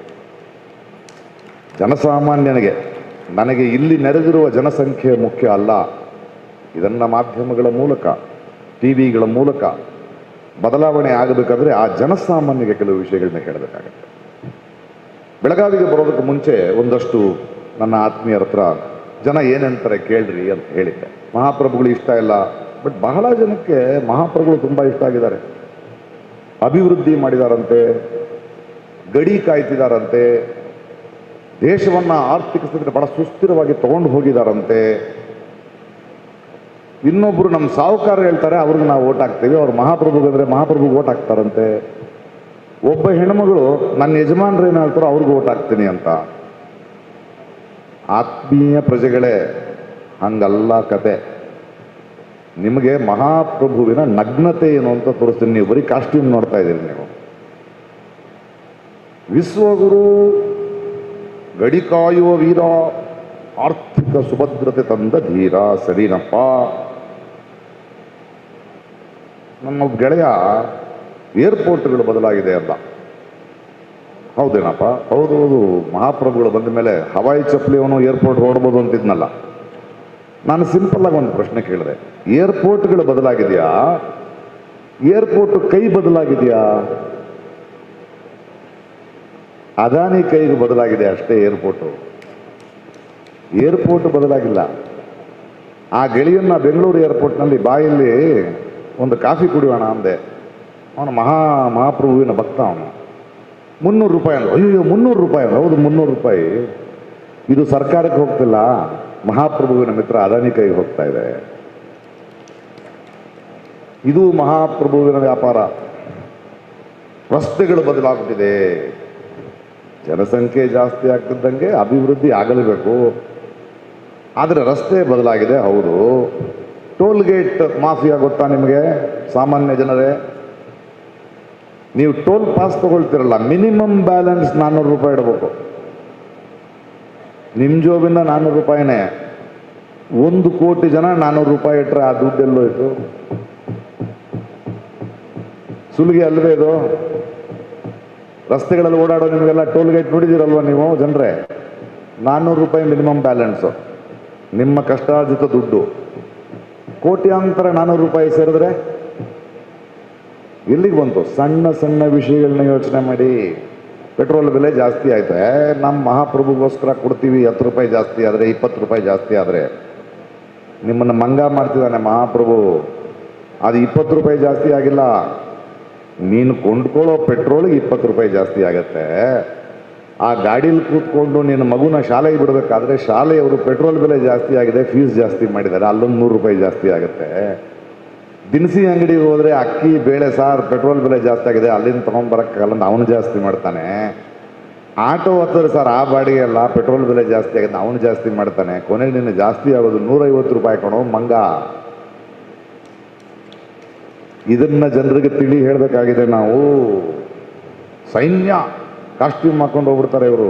ಜನಸಾಮಾನ್ಯನಿಗೆ ನನಗೆ ಇಲ್ಲಿ ನೆರೆದಿರುವ ಜನಸಂಖ್ಯೆ ಮುಖ್ಯ ಅಲ್ಲ ಇದನ್ನ ಮಾಧ್ಯಮಗಳ ಮೂಲಕ ಟಿ ವಿಗಳ ಮೂಲಕ ಬದಲಾವಣೆ ಆಗಬೇಕಾದ್ರೆ ಆ ಜನಸಾಮಾನ್ಯಗೆ ಕೆಲವು ವಿಷಯಗಳನ್ನ ಹೇಳಬೇಕಾಗತ್ತೆ ಬೆಳಗಾವಿಗೆ ಬರೋದಕ್ಕೆ ಮುಂಚೆ ಒಂದಷ್ಟು ನನ್ನ ಆತ್ಮೀಯರ ಹತ್ರ ಜನ ಏನಂತಾರೆ ಕೇಳ್ರಿ ಅಂತ ಹೇಳಿದ್ದೆ ಮಹಾಪ್ರಭುಗಳು ಇಷ್ಟ ಇಲ್ಲ ಬಟ್ ಬಹಳ ಜನಕ್ಕೆ ಮಹಾಪ್ರಭುಗಳು ತುಂಬ ಇಷ್ಟ ಆಗಿದ್ದಾರೆ ಅಭಿವೃದ್ಧಿ ಮಾಡಿದಾರಂತೆ ಗಡಿ ಕಾಯ್ತಿದಾರಂತೆ ದೇಶವನ್ನ ಆರ್ಥಿಕ ಸ್ಥಿತಿ ಬಹಳ ಸುಸ್ಥಿರವಾಗಿ ತಗೊಂಡು ಹೋಗಿದಾರಂತೆ ಇನ್ನೊಬ್ರು ನಮ್ಮ ಸಾಹುಕಾರ ಹೇಳ್ತಾರೆ ಅವ್ರಿಗೆ ನಾವು ಓಟ್ ಹಾಕ್ತೀವಿ ಅವ್ರು ಮಹಾಪ್ರಭುಗಂದ್ರೆ ಮಹಾಪ್ರಭುಗೆ ಓಟ್ ಹಾಕ್ತಾರಂತೆ ಒಬ್ಬ ಹೆಣ್ಮಗಳು ನನ್ನ ಯಜಮಾನ್ರು ಏನು ಹೇಳ್ತಾರೋ ಅವ್ರಿಗೆ ಓಟ್ ಹಾಕ್ತೀನಿ ಅಂತ ಆತ್ಮೀಯ ಪ್ರಜೆಗಳೇ ಹಂಗಲ್ಲ ಕತೆ ನಿಮಗೆ ಮಹಾಪ್ರಭುವಿನ ನಗ್ನತೆ ಏನು ಅಂತ ತೋರಿಸ್ತೀನಿ ನೀವು ಬರೀ ಕಾಸ್ಟ್ಯೂಮ್ ನೋಡ್ತಾ ಇದ್ದೀರಿ ನೀವು ವಿಶ್ವಗುರು ಗಡಿ ಕಾಯುವ ವೀರ ಆರ್ಥಿಕ ಸುಭದ್ರತೆ ತಂದ ಧೀರ ಸರಿನಪ್ಪ ನಮ್ಮ ಒಬ್ಬ ಗೆಳೆಯ ಏರ್ಪೋರ್ಟ್ಗಳು ಬದಲಾಗಿದೆ ಅಂತ ಹೌದೇನಪ್ಪ ಹೌದು ಹೌದು ಮಹಾಪ್ರಭುಗಳು ಬಂದ ಮೇಲೆ ಹವಾಯಿ ಚಪ್ಪಲಿ ಅವನು ಏರ್ಪೋರ್ಟ್ ಹೊರಡ್ಬೋದು ಅಂತಿದ್ನಲ್ಲ ನಾನು ಸಿಂಪಲ್ ಆಗಿ ಒಂದು ಪ್ರಶ್ನೆ ಕೇಳಿದೆ ಏರ್ಪೋರ್ಟ್ಗಳು ಬದಲಾಗಿದೆಯಾ ಏರ್ಪೋರ್ಟ್ ಕೈ ಬದಲಾಗಿದೆಯಾ ಅದಾನಿ ಕೈಗೆ ಬದಲಾಗಿದೆ ಅಷ್ಟೇ ಏರ್ಪೋರ್ಟು ಏರ್ಪೋರ್ಟ್ ಬದಲಾಗಿಲ್ಲ ಆ ಗೆಳೆಯನ್ನ ಬೆಂಗಳೂರು ಏರ್ಪೋರ್ಟ್ನಲ್ಲಿ ಬಾಯಲ್ಲಿ ಒಂದು ಕಾಫಿ ಕುಡಿಯೋಣ ಅಂದೆ ಅವನು ಮಹಾ ಮಹಾಪ್ರಭುವಿನ ಭಕ್ತ ಅವನು ಮುನ್ನೂರು ರೂಪಾಯಿ ಅಂದ ಅಯ್ಯೋ ಮುನ್ನೂರು ರೂಪಾಯಿ ಅಂದ ಹೌದು ಮುನ್ನೂರು ರೂಪಾಯಿ ಇದು ಸರ್ಕಾರಕ್ಕೆ ಹೋಗ್ತಿಲ್ಲ ಮಹಾಪ್ರಭುವಿನ ಮಿತ್ರ ಅದಾನಿ ಕೈಗೆ ಹೋಗ್ತಾ ಇದೆ ಇದು ಮಹಾಪ್ರಭುವಿನ ವ್ಯಾಪಾರ ರಸ್ತೆಗಳು ಬದಲಾಗ್ಬಿಟ್ಟಿದೆ ಜನಸಂಖ್ಯೆ ಜಾಸ್ತಿ ಆಗ್ತಿದ್ದಂಗೆ ಅಭಿವೃದ್ಧಿ ಆಗಲೇಬೇಕು ಆದರೆ ರಸ್ತೆ ಬದಲಾಗಿದೆ ಹೌದು ಟೋಲ್ ಗೇಟ್ ಮಾಫಿಯಾ ಗೊತ್ತಾ ನಿಮಗೆ ಸಾಮಾನ್ಯ ಜನರೇ ನೀವು ಟೋಲ್ ಪಾಸ್ ತಗೊಳ್ತಿರಲ್ಲ ಮಿನಿಮಮ್ ಬ್ಯಾಲೆನ್ಸ್ ನಾನ್ನೂರು ರೂಪಾಯಿ ಇಡಬೇಕು ನಿಮ್ಮ ಜೋಬಿಂದ ನಾನ್ನೂರು ರೂಪಾಯಿನೇ ಒಂದು ಕೋಟಿ ಜನ ನಾನ್ನೂರು ರೂಪಾಯಿ ಇಟ್ಟರೆ ಆ ದುಡ್ಡೆಲ್ಲೋಯ್ತು ಸುಲಿಗೆ ಅಲ್ವೇ ಇದು ರಸ್ತೆಗಳಲ್ಲಿ ಓಡಾಡೋ ನಿಮಗೆಲ್ಲ ಟೋಲ್ ಗೇಟ್ ನೋಡಿದಿರಲ್ವ ನೀವು ಜನರೇ ನಾನ್ನೂರು ರೂಪಾಯಿ ಮಿನಿಮಮ್ ಬ್ಯಾಲೆನ್ಸು ನಿಮ್ಮ ಕಷ್ಟಾರ್ಜಿತ ದುಡ್ಡು ಕೋಟ್ಯಾಂತರ ನಾನ್ನೂರು ರೂಪಾಯಿ ಸೇರಿದ್ರೆ ಎಲ್ಲಿಗೆ ಬಂತು ಸಣ್ಣ ಸಣ್ಣ ವಿಷಯಗಳನ್ನ ಯೋಚನೆ ಮಾಡಿ ಪೆಟ್ರೋಲ್ ಬೆಲೆ ಜಾಸ್ತಿ ಆಯ್ತು ಏ ನಮ್ಮ ಮಹಾಪ್ರಭುಗೋಸ್ಕರ ಕೊಡ್ತೀವಿ ಹತ್ತು ರೂಪಾಯಿ ಜಾಸ್ತಿ ಆದರೆ ಇಪ್ಪತ್ತು ರೂಪಾಯಿ ಜಾಸ್ತಿ ಆದರೆ ನಿಮ್ಮನ್ನು ಮಂಗ ಮಾಡ್ತಿದ್ದಾನೆ ಮಹಾಪ್ರಭು ಅದು ಇಪ್ಪತ್ತು ರೂಪಾಯಿ ಜಾಸ್ತಿ ಆಗಿಲ್ಲ ನೀನು ಕೊಂಡ್ಕೊಳ್ಳೋ ಪೆಟ್ರೋಲ್ಗೆ ಇಪ್ಪತ್ತು ರೂಪಾಯಿ ಜಾಸ್ತಿ ಆಗತ್ತೆ ಆ ಗಾಡೀಲಿ ಕೂತ್ಕೊಂಡು ನಿನ್ನ ಮಗುನ ಶಾಲೆಗೆ ಬಿಡಬೇಕಾದ್ರೆ ಶಾಲೆಯವರು ಪೆಟ್ರೋಲ್ ಬೆಲೆ ಜಾಸ್ತಿ ಆಗಿದೆ ಫೀಸ್ ಜಾಸ್ತಿ ಮಾಡಿದ್ದಾರೆ ಅಲ್ಲೊಂದು ನೂರು ರೂಪಾಯಿ ಜಾಸ್ತಿ ಆಗುತ್ತೆ ದಿನಸಿ ಅಂಗಡಿಗೆ ಹೋದ್ರೆ ಅಕ್ಕಿ ಬೇಳೆ ಸಾರು ಪೆಟ್ರೋಲ್ ಬೆಲೆ ಜಾಸ್ತಿ ಆಗಿದೆ ಅಲ್ಲಿಂದ ತೊಗೊಂಡ್ಬರಕ್ಕಾಗಲ್ಲ ಅಂತ ಅವನು ಜಾಸ್ತಿ ಮಾಡ್ತಾನೆ ಆಟೋ ಹತ್ತಿರ ಸರ್ ಆ ಬಾಡಿಗೆ ಅಲ್ಲ ಪೆಟ್ರೋಲ್ ಬೆಲೆ ಜಾಸ್ತಿ ಆಗಿದೆ ಅವನು ಜಾಸ್ತಿ ಮಾಡ್ತಾನೆ ಕೊನೆಗೆ ನಿನ್ನ ಜಾಸ್ತಿ ಆಗೋದು ನೂರೈವತ್ತು ರೂಪಾಯಿ ಕೊಡೋ ಮಂಗ ಇದನ್ನ ಜನರಿಗೆ ತಿಳಿ ಹೇಳಬೇಕಾಗಿದೆ ನಾವು ಸೈನ್ಯ ಕಾಸ್ಟ್ಯೂಮ್ ಹಾಕೊಂಡು ಹೋಗ್ಬಿಡ್ತಾರೆ ಇವರು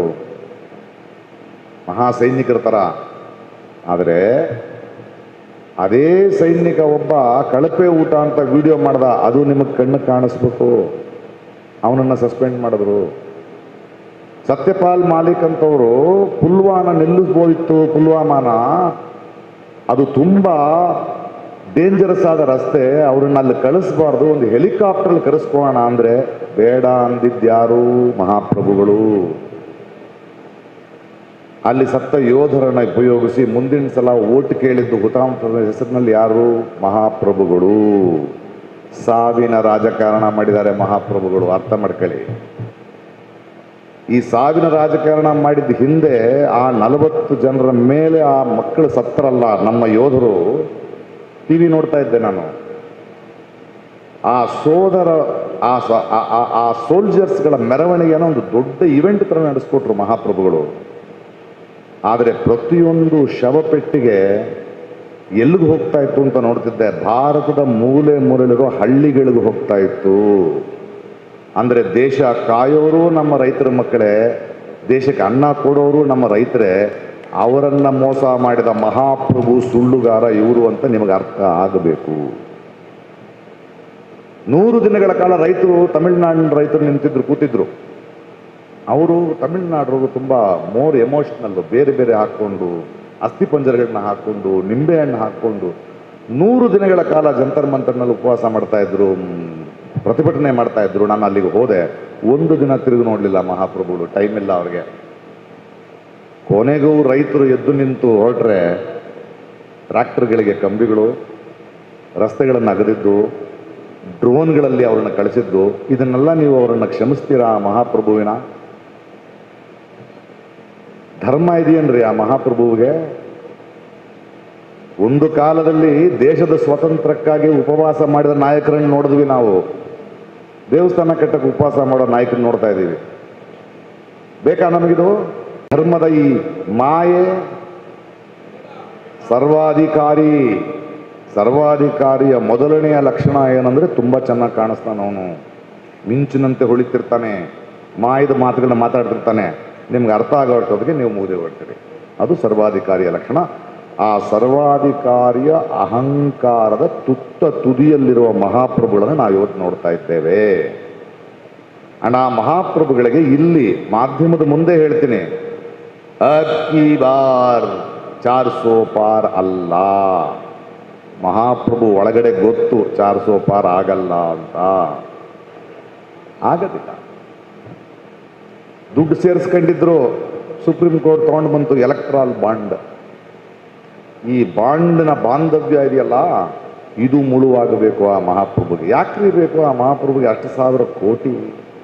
ಮಹಾ ಸೈನಿಕರ ಥರ ಆದರೆ ಅದೇ ಸೈನಿಕ ಒಬ್ಬ ಕಳಪೆ ಊಟ ಅಂತ ವಿಡಿಯೋ ಮಾಡ್ದ ಅದು ನಿಮಗೆ ಕಣ್ಣು ಕಾಣಿಸ್ಬೇಕು ಅವನನ್ನು ಸಸ್ಪೆಂಡ್ ಮಾಡಿದ್ರು ಸತ್ಯಪಾಲ್ ಮಾಲಿಕ್ ಅಂತವರು ಪುಲ್ವಾನ ನಿಲ್ಲಿಸ್ಬೋದಿತ್ತು ಪುಲ್ವಾಮಾನ ಅದು ತುಂಬ ಡೇಂಜರಸ್ ಆದ ರಸ್ತೆ ಅವ್ರನ್ನ ಅಲ್ಲಿ ಕಳಿಸ್ಬಾರ್ದು ಒಂದು ಹೆಲಿಕಾಪ್ಟರ್ ಕರೆಸ್ಕೋಣ ಅಂದ್ರೆ ಬೇಡ ಅಂದಿದ್ಯಾರು ಮಹಾಪ್ರಭುಗಳು ಅಲ್ಲಿ ಸತ್ತ ಯೋಧರನ್ನ ಉಪಯೋಗಿಸಿ ಮುಂದಿನ ಸಲ ಓಟ್ ಕೇಳಿದ್ದು ಹುತಾಂತದ ಹೆಸರಿನಲ್ಲಿ ಯಾರು ಮಹಾಪ್ರಭುಗಳು ಸಾವಿನ ರಾಜಕಾರಣ ಮಾಡಿದ್ದಾರೆ ಮಹಾಪ್ರಭುಗಳು ಅರ್ಥ ಮಾಡ್ಕೊಳ್ಳಿ ಈ ಸಾವಿನ ರಾಜಕಾರಣ ಮಾಡಿದ ಹಿಂದೆ ಆ ನಲವತ್ತು ಜನರ ಮೇಲೆ ಆ ಮಕ್ಕಳು ಸತ್ತರಲ್ಲ ನಮ್ಮ ಯೋಧರು ಟಿವಿ ನೋಡ್ತಾ ಇದ್ದೆ ನಾನು ಆ ಸೋದರ ಆ ಸ- ಆ- ಆ- ಆ ಸೋಲ್ಜರ್ಸ್ಗಳ ಮೆರವಣಿಗೆನ ಒಂದು ದೊಡ್ಡ ಇವೆಂಟ್ ತರ ನಡೆಸ್ಕೊಟ್ರು ಮಹಾಪ್ರಭುಗಳು ಆದರೆ ಪ್ರತಿಯೊಂದು ಶವಪೆಟ್ಟಿಗೆ ಎಲ್ಲಿಗೆ ಹೋಗ್ತಾ ಇತ್ತು ಅಂತ ನೋಡ್ತಿದ್ದೆ ಭಾರತದ ಮೂಲೆ ಮೂಲೆಯಲ್ಲಿರೋ ಹಳ್ಳಿಗಳಿಗೂ ಹೋಗ್ತಾ ಇತ್ತು ಅಂದರೆ ದೇಶ ಕಾಯೋರು ನಮ್ಮ ರೈತರ ಮಕ್ಕಳೇ ದೇಶಕ್ಕೆ ಅನ್ನ ಕೊಡೋರು ನಮ್ಮ ರೈತರೇ ಅವರನ್ನ ಮೋಸ ಮಾಡಿದ ಮಹಾಪ್ರಭು ಸುಳ್ಳುಗಾರ ಇವರು ಅಂತ ನಿಮಗೆ ಅರ್ಥ ಆಗಬೇಕು ನೂರು ದಿನಗಳ ಕಾಲ ರೈತರು ತಮಿಳುನಾಡಿನ ರೈತರು ನಿಂತಿದ್ರು ಕೂತಿದ್ರು ಅವರು ತಮಿಳುನಾಡರು ತುಂಬ ಮೋರ್ ಎಮೋಷನಲ್ಲು ಬೇರೆ ಬೇರೆ ಹಾಕ್ಕೊಂಡು ಅಸ್ಥಿಪಂಜರಗಳನ್ನ ಹಾಕ್ಕೊಂಡು ನಿಂಬೆಹಣ್ಣು ಹಾಕ್ಕೊಂಡು ನೂರು ದಿನಗಳ ಕಾಲ ಜಂತರ್ ಮಂತರ್ನಲ್ಲಿ ಉಪವಾಸ ಮಾಡ್ತಾ ಇದ್ರು ಮ್, ಪ್ರತಿಭಟನೆ ಮಾಡ್ತಾ ಇದ್ರು ನಾನು ಅಲ್ಲಿಗೆ ಹೋದೆ ಒಂದು ದಿನ ತಿರುಗಿ ನೋಡಲಿಲ್ಲ ಮಹಾಪ್ರಭುಗಳು ಟೈಮ್ ಇಲ್ಲ ಅವ್ರಿಗೆ ಕೊನೆಗೂ ರೈತರು ಎದ್ದು ನಿಂತು ಹೊರಟ್ರೆ ಟ್ರ್ಯಾಕ್ಟರ್ಗಳಿಗೆ ಕಂಬಿಗಳು ರಸ್ತೆಗಳನ್ನು ಅಗದಿದ್ದು ಡ್ರೋನ್ಗಳಲ್ಲಿ ಅವರನ್ನು ಕಳಿಸಿದ್ದು ಇದನ್ನೆಲ್ಲ ನೀವು ಅವರನ್ನು ಕ್ಷಮಿಸ್ತೀರಾ ಆ ಮಹಾಪ್ರಭುವಿನ ಧರ್ಮ ಇದೆಯೇನ್ರಿ ಆ ಮಹಾಪ್ರಭುವಿಗೆ ಒಂದು ಕಾಲದಲ್ಲಿ ದೇಶದ ಸ್ವಾತಂತ್ರ್ಯಕ್ಕಾಗಿ ಉಪವಾಸ ಮಾಡಿದ ನಾಯಕರನ್ನು ನೋಡಿದ್ವಿ ನಾವು ದೇವಸ್ಥಾನ ಕಟ್ಟಕ್ಕೆ ಉಪವಾಸ ಮಾಡೋ ನಾಯಕರನ್ನ ನೋಡ್ತಾ ಇದ್ದೀವಿ ಬೇಕಾ ನಮಗಿದು ಧರ್ಮದ ಈ ಮಾಯೆ ಸರ್ವಾಧಿಕಾರಿ ಸರ್ವಾಧಿಕಾರಿಯ ಮೊದಲನೆಯ ಲಕ್ಷಣ ಏನಂದ್ರೆ ತುಂಬಾ ಚೆನ್ನಾಗಿ ಕಾಣಿಸ್ತಾನ ಅವನು ಮಿಂಚಿನಂತೆ ಹೊಳಿತಿರ್ತಾನೆ ಮಾಯದ ಮಾತುಗಳನ್ನ ಮಾತಾಡ್ತಿರ್ತಾನೆ ನಿಮ್ಗೆ ಅರ್ಥ ಆಗೋಷ್ಟೊತ್ತಿಗೆ ನೀವು ಮುಗಿದೇ ಹೊಡ್ತೀರಿ ಅದು ಸರ್ವಾಧಿಕಾರಿಯ ಲಕ್ಷಣ ಆ ಸರ್ವಾಧಿಕಾರಿಯ ಅಹಂಕಾರದ ತುತ್ತ ತುದಿಯಲ್ಲಿರುವ ಮಹಾಪ್ರಭುಗಳನ್ನು ನಾವು ಇವತ್ತು ನೋಡ್ತಾ ಇದ್ದೇವೆ ಅಣ್ಣ ಆ ಮಹಾಪ್ರಭುಗಳಿಗೆ ಇಲ್ಲಿ ಮಾಧ್ಯಮದ ಮುಂದೆ ಹೇಳ್ತೀನಿ ಅಕ್ಕಿ ಬಾರ್ ಚಾರ್ ಸೋ ಪಾರ್ ಅಲ್ಲ ಮಹಾಪ್ರಭು ಒಳಗಡೆ ಗೊತ್ತು ಚಾರ್ ಸೋ ಪಾರ್ ಆಗಲ್ಲ ಅಂತ ಆಗದಿಲ್ಲ ದುಡ್ಡು ಸೇರಿಸ್ಕೊಂಡಿದ್ರು ಸುಪ್ರೀಂ ಕೋರ್ಟ್ ತಗೊಂಡು ಬಂತು ಎಲೆಕ್ಟ್ರಾಲ್ ಬಾಂಡ್ ಈ ಬಾಂಡ್ನ ಬಾಂಧವ್ಯ ಇದೆಯಲ್ಲ ಇದು ಮುಳುವಾಗಬೇಕು ಆ ಮಹಾಪ್ರಭುಗೆ ಯಾಕ್ರಿ ಬೇಕು ಆ ಮಹಾಪ್ರಭುಗೆ ಅಷ್ಟು ಸಾವಿರ ಕೋಟಿ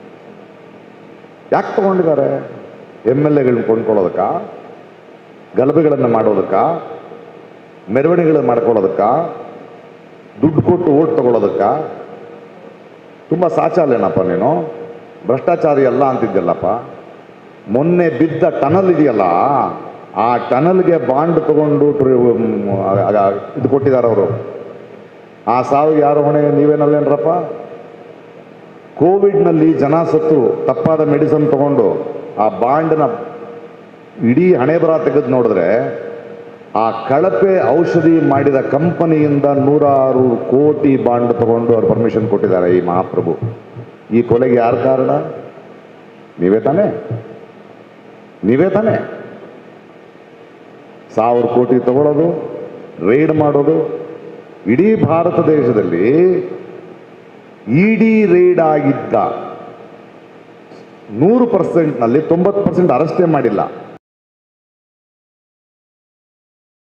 ಯಾಕೆ ತಗೊಂಡಿದ್ದಾರೆ ಎಮ್ ಎಲ್ ಎಗಳನ್ನ ಕೊಂಡ್ಕೊಳ್ಳೋದಕ್ಕ ಗಲಭೆಗಳನ್ನು ಮಾಡೋದಕ್ಕ ಮೆರವಣಿಗೆಗಳನ್ನು ಮಾಡ್ಕೊಳ್ಳೋದಕ್ಕ ದುಡ್ಡು ಕೊಟ್ಟು ಓಟ್ ತಗೊಳ್ಳೋದಕ್ಕ ತುಂಬ ಸಾಚಾಲೇನಪ್ಪ ನೀನು ಭ್ರಷ್ಟಾಚಾರಿ ಅಲ್ಲ ಅಂತಿದ್ದಲ್ಲಪ್ಪ ಮೊನ್ನೆ ಬಿದ್ದ ಟನಲ್ ಇದೆಯಲ್ಲ ಆ ಟನಲ್ಗೆ ಬಾಂಡ್ ತಗೊಂಡು ಟ್ರಿ- ಮ್, ಆ- ಆ- ಇದು ಕೊಟ್ಟಿದ್ದಾರೆ ಅವರು ಆ ಸಾವಿಗೆ ಯಾರು ಹೊಣೆ ನೀವೇನಲ್ಲೇನ್ರಪ್ಪ ಕೋವಿಡ್ನಲ್ಲಿ ಜನ ಸತ್ತು ತಪ್ಪಾದ ಮೆಡಿಸನ್ ತಗೊಂಡು ಆ ಬಾಂಡ್ನ ಇಡೀ ಹಣೆ ಬರ ತೆಗೆದು ನೋಡಿದ್ರೆ ಆ ಕಳಪೆ ಔಷಧಿ ಮಾಡಿದ ಕಂಪನಿಯಿಂದ ನೂರಾರು ಕೋಟಿ ಬಾಂಡ್ ತಗೊಂಡು ಅವ್ರು ಪರ್ಮಿಷನ್ ಕೊಟ್ಟಿದ್ದಾರೆ ಈ ಮಹಾಪ್ರಭು ಈ ಕೊಲೆಗೆ ಯಾರು ಕಾರಣ ನೀವೇ ತಾನೇ ನೀವೇ ತಾನೇ ಸಾವಿರ ಕೋಟಿ ತಗೊಳ್ಳೋದು ರೈಡ್ ಮಾಡೋದು ಇಡೀ ಭಾರತ ದೇಶದಲ್ಲಿ ಇಡೀ ರೈಡ್ ಆಗಿದ್ದ ನೂರು ಪರ್ಸೆಂಟ್ನಲ್ಲಿ ತೊಂಬತ್ತು ಪರ್ಸೆಂಟ್ ಅರೆಸ್ಟೇ ಮಾಡಿಲ್ಲ